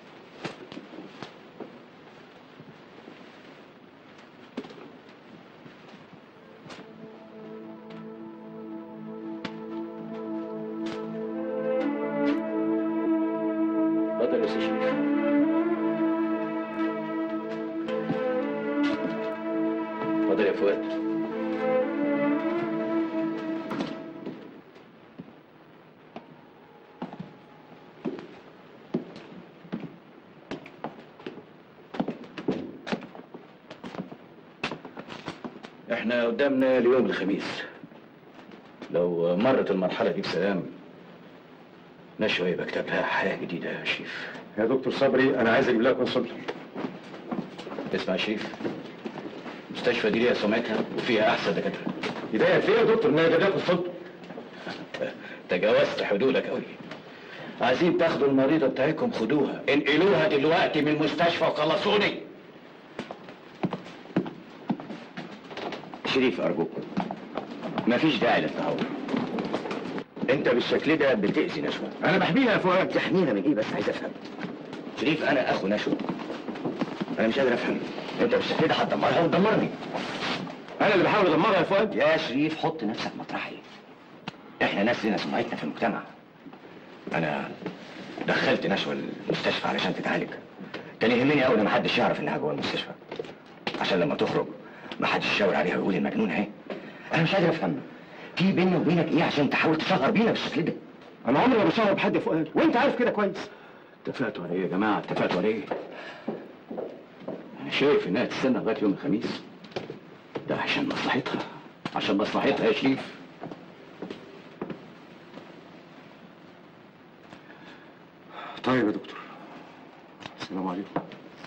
اتفضل يا أستاذ شريف اتفضل يا فؤاد احنا قدامنا اليوم الخميس لو مرت المرحلة دي بسلام نشوى يبقى كتاب لها حياة جديدة يا شريف يا دكتور صبري انا عايز اجيب لها كونسبت اسمع يا شريف المستشفى دي ليها سمعتها وفيها احسن دكاترة يضايق في ايه يا دكتور ان انا جايب لها كونسبت تجاوزت حدودك قوي عايزين تاخدوا المريضة بتاعتكم خدوها انقلوها دلوقتي من المستشفى وخلصوني شريف أرجوك مفيش داعي للتهور انت بالشكل ده بتأذي نشوى انا بحميها يا فؤاد تحمينا من ايه بس عايز افهم شريف انا اخو نشوى انا مش قادر افهم انت بالشكل ده هتدمرها وتدمرني انا اللي بحاول ادمرها يا فؤاد يا شريف حط نفسك مطرحي احنا ناس لنا سمعتنا في المجتمع انا دخلت نشوى المستشفى علشان تتعالج كان يهمني قوي ان محدش يعرف انها جوه المستشفى عشان لما تخرج محدش يشاور عليها ويقول المجنون اهي انا مش قادر افهم في بيننا وبينك ايه عشان تحاول تشهر بينا بالشكل ده انا عمري ما بشهر بحد يا فؤاد وانت عارف كده كويس اتفقتوا على ايه يا جماعة اتفقتوا على ايه انا شايف انها تستنى لغاية يوم الخميس ده عشان مصلحتها عشان مصلحتها يا شريف طيب يا دكتور السلام عليكم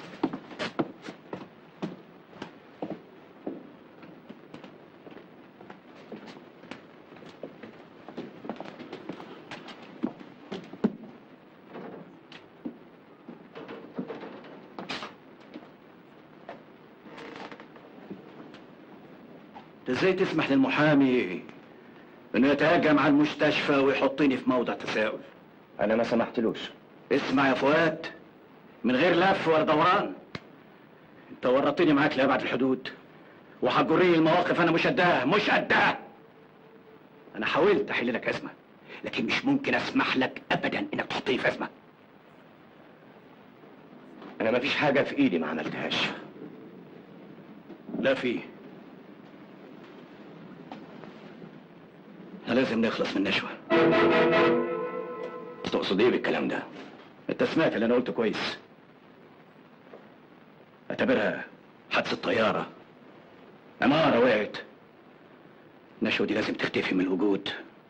انت ازاي تسمح للمحامي انه يتهجم على المستشفى ويحطني في موضع تساؤل انا ما سمحتلوش اسمع يا فؤاد من غير لف ولا دوران انت ورطتني معاك لابعد الحدود وهتجرني المواقف انا مش قدها مش قدها انا حاولت احل لك ازمه لكن مش ممكن اسمح لك ابدا انك تحطني في ازمه انا ما فيش حاجه في ايدي ما عملتهاش لا في احنا لازم نخلص من نشوى تقصد ايه بالكلام ده انت سمعت اللي انا قلته كويس اعتبرها حادثة طيارة عمارة وقعت نشوى دي لازم تختفي من الوجود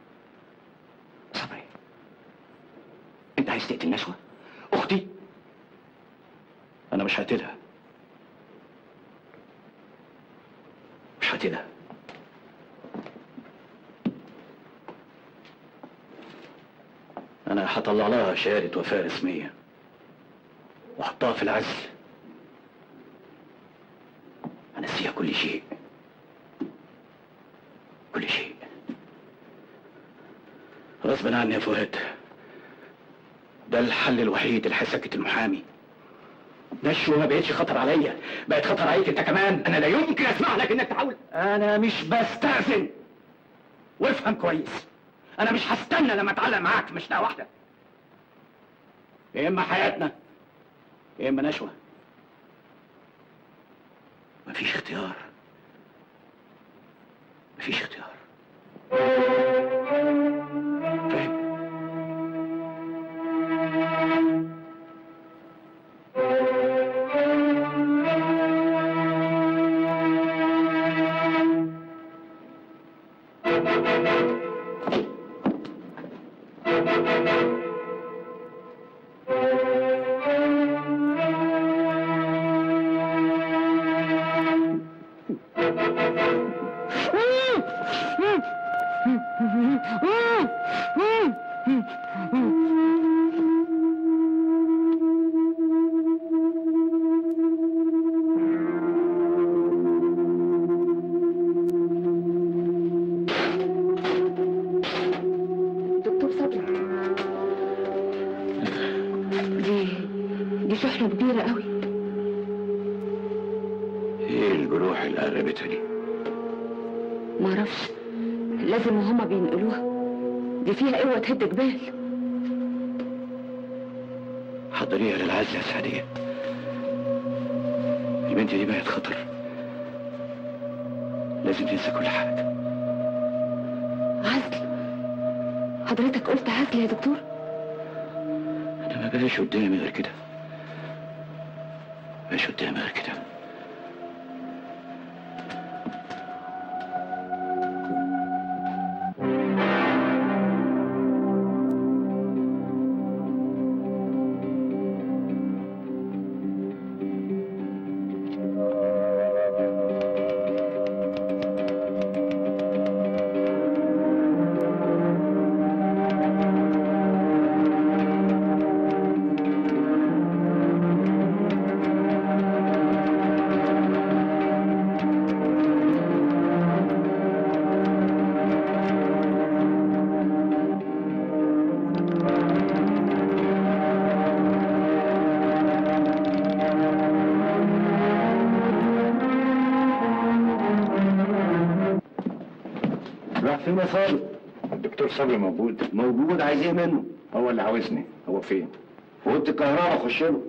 صبري انت عايز تقتل نشوى اختي انا مش هقتلها مش هقتلها انا هطلع لها شهادة وفاة رسمية واحطها في العزل انسيها كل شيء كل شيء غصبا عني يا فؤاد ده الحل الوحيد اللي هيسكت المحامي نشوى ما بقتش خطر عليا بقت خطر عليك انت كمان انا لا يمكن اسمح لك انك تحاول انا مش بستأذن وافهم كويس انا مش هستنى لما اتعلق معاك في مشتاق واحده يا اما حياتنا يا اما نشوى مفيش اختيار مفيش اختيار فاهم Mm-hmm. اعرفش لازم وهما بينقلوها دي فيها قوة تهد جبال حضريها للعزل يا سعدية البنت دي بقت خطر لازم تنسى كل حاجة عزل حضرتك قلت عزل يا دكتور أنا ما بقاش قدامي غير كده ما بقاش قدامي غير كده راح فين يا صابر؟ الدكتور صبري موجود موجود عايز ايه منه؟ هو اللي عاوزني هو فين؟ في اوضه الكهرباء خش له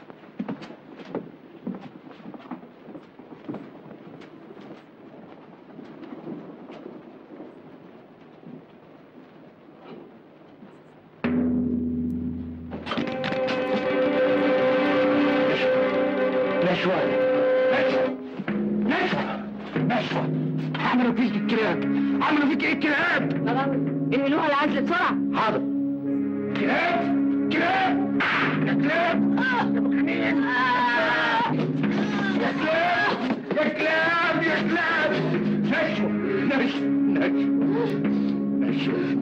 نشوى نشوى نشوى نشوى عملوا فيك الكلاب عملوا فيك ايه الكلاب انقلوها العزل بسرعة حاضر كلاب كلاب يا كلاب يا مجانين يا كلاب يا كلاب يا كلاب نشوى نشوى نشوى نشوى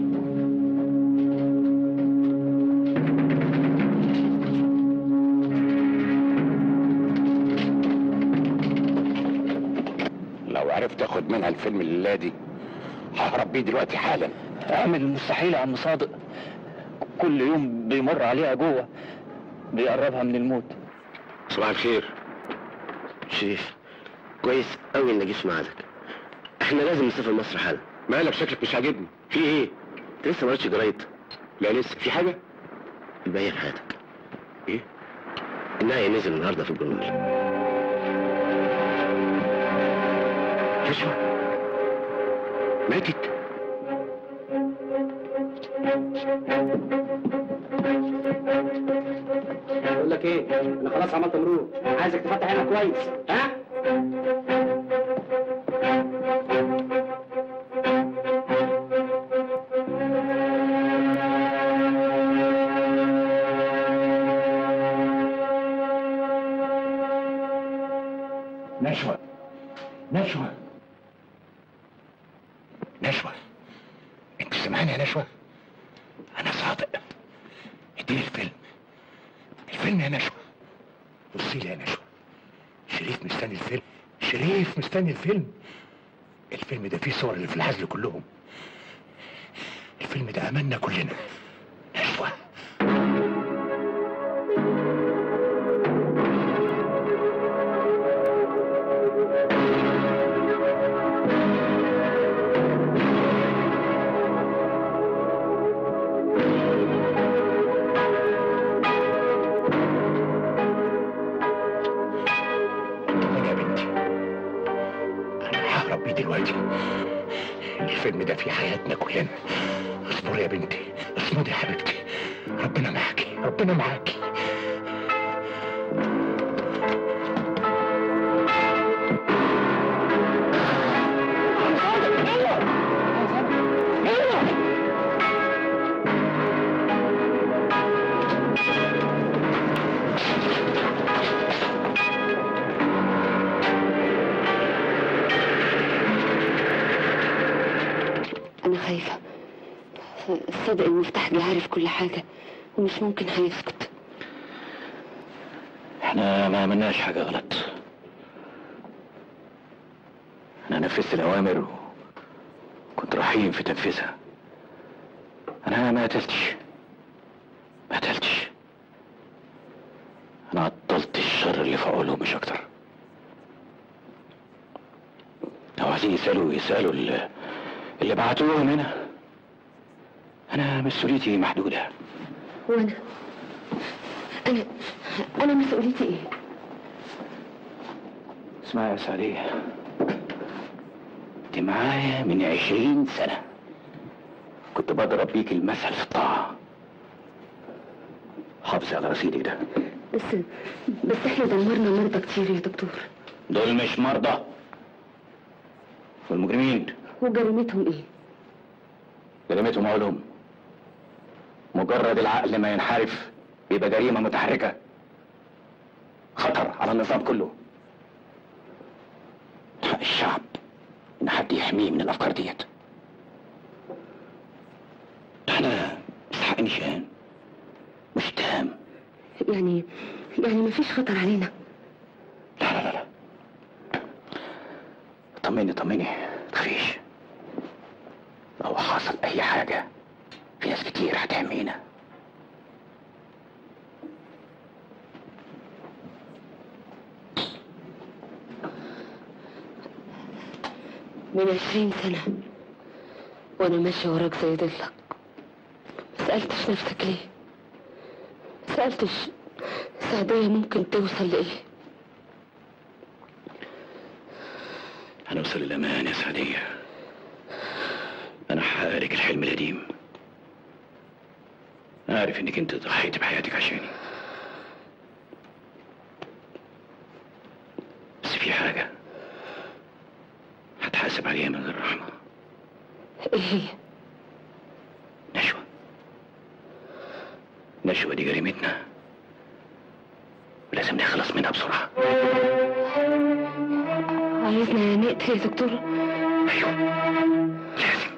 لو عرفت اخد منها الفيلم الليله دي ههرب بيه دلوقتي حالا اعمل المستحيل يا عم صادق كل يوم بيمر عليها جوه بيقربها من الموت صباح الخير شريف كويس قوي انك جيت في ميعادك احنا لازم نسافر مصر حالا مالك شكلك مش عاجبني في ايه انت لسه ما قريتش جرايد لا لسه في حاجه الباقيه في حياتك ايه النهي نزل النهارده في الجورنال نشوى ماتت بقول لك ايه انا خلاص عملت مرور عايزك تفتح عينك كويس ها نشوى نشوى نشوى انت سامعني يا نشوى انا صادق اديني الفيلم الفيلم يا نشوى بصي لي يا نشوى شريف مستني الفيلم شريف مستني الفيلم الفيلم ده فيه صور اللي في العزل كلهم الفيلم ده املنا كلنا نشوى اطمني يا بنتي انا ههرب بيه دلوقتي الفيلم ده في حياتنا كلنا اصبري يا بنتي اصمدي يا حبيبتي ربنا معاكي ربنا معاكي أنا خايفة صدق المفتاح ده عارف كل حاجة ومش ممكن هيسكت احنا ما عملناش حاجة غلط انا نفذت الاوامر وكنت رحيم في تنفيذها انا ما قتلتش ما قتلتش انا عطلت الشر اللي في عقولهم مش اكتر لو عايزين يسألوا يسألوا اللي, اللي بعتوهم هنا أنا مسؤوليتي محدودة وانا انا انا مسؤوليتي ايه اسمعي يا سعدية انت معايا من عشرين سنة كنت بضرب بيك المثل في الطاعة حافظي على رصيدك ده بس بس احنا دمرنا مرضى كتير يا دكتور دول مش مرضى والمجرمين وجريمتهم ايه جريمتهم علوم مجرد العقل ما ينحرف يبقى جريمة متحركة خطر على النظام كله حق الشعب ان حد يحميه من الافكار ديت احنا نستحق نشان مش تام يعني يعني مفيش خطر علينا لا لا لا لا طمني طمني تخفيش لو حصل اي حاجة في ناس كتير هتحمينا من عشرين سنة وانا ماشية وراك زي ضلك ما سألتش نفسك ليه ما سألتش سعدية ممكن توصل لإيه هنوصل للأمان يا سعدية أنا هحقق الحلم القديم عارف إنك أنت ضحيت بحياتك عشاني بس في حاجة هتحاسب عليها من غير رحمة ايه هي نشوة نشوة دي جريمتنا ولازم نخلص منها بسرعة عايزنا نقتل يا دكتور أيوه لازم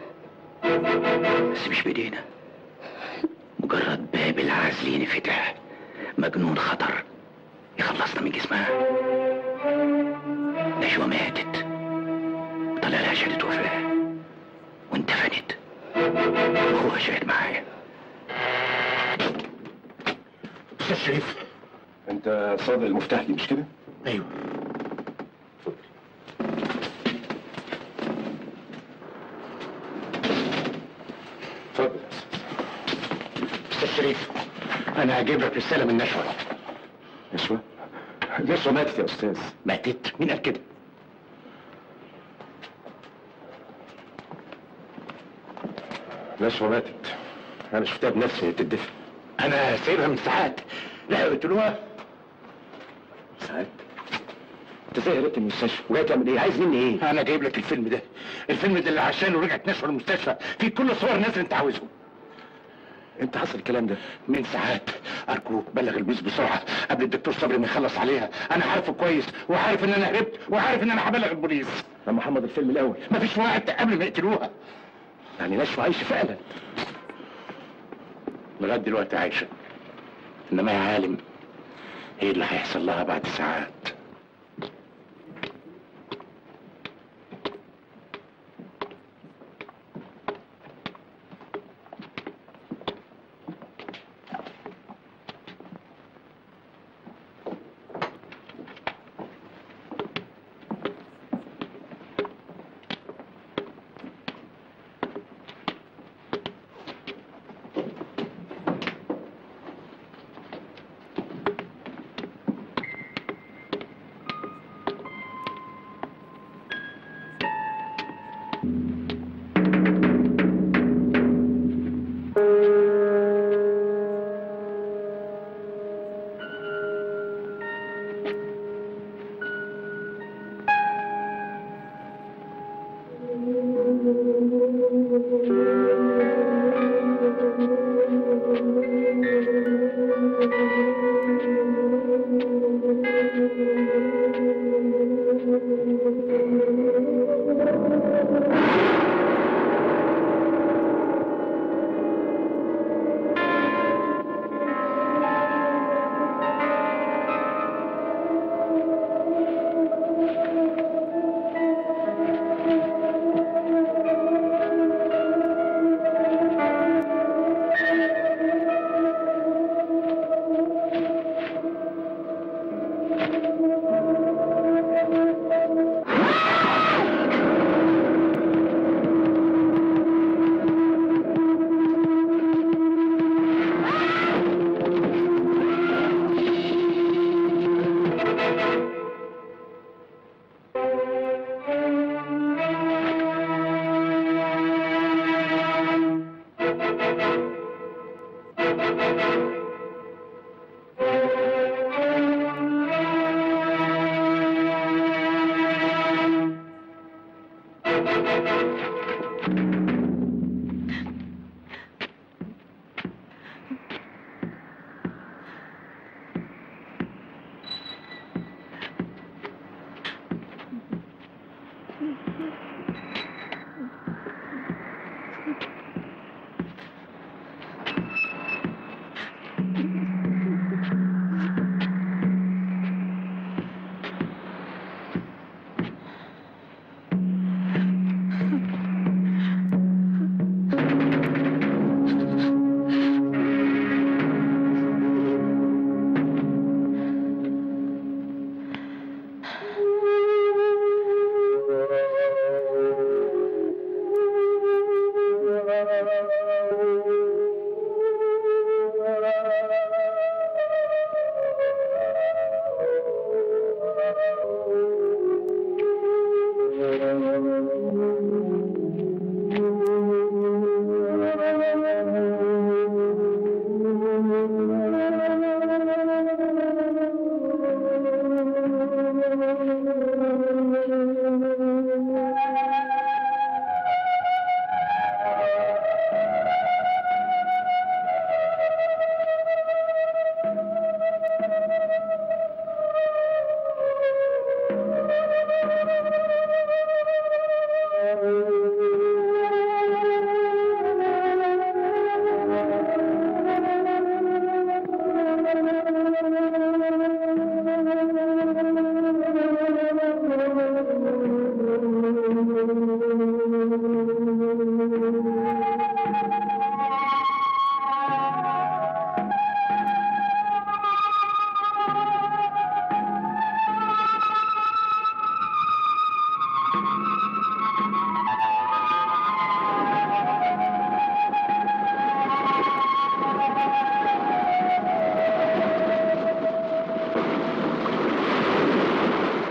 بس مش بإيدينا مجرد باب العزل ينفتح مجنون خطر يخلصنا من جسمها نشوة ماتت طلع لها شهادة وفاة واندفنت أخوها شاهد معايا استاذ شريف انت صادر المفتاح دي مش كده؟ ايوه اتفضل استاذ شريف انا هجيب لك رساله من نشوى نشوى نشوى ماتت يا استاذ ماتت مين قال كده نشوى ماتت انا شفتها بنفسي وهي بتدفن انا سايبها من ساعات لا قلتلوها ساعات انت ازاي قريت المستشفى وجاي تعمل ايه عايز مني ايه انا جايب لك الفيلم ده الفيلم ده اللي عشانه رجعت نشوى المستشفى فيه كل صور الناس اللي انت عاوزهم انت حصل الكلام ده من ساعات ارجوك بلغ البوليس بسرعه قبل الدكتور صبري ما يخلص عليها انا عارفه كويس وعارف ان انا هربت وعارف ان انا هبلغ البوليس يا محمد الفيلم الاول مفيش وقت قبل ما يقتلوها يعني نشوى عايشه فعلا لغايه دلوقتي عايشه انما يا عالم ايه اللي هيحصل لها بعد ساعات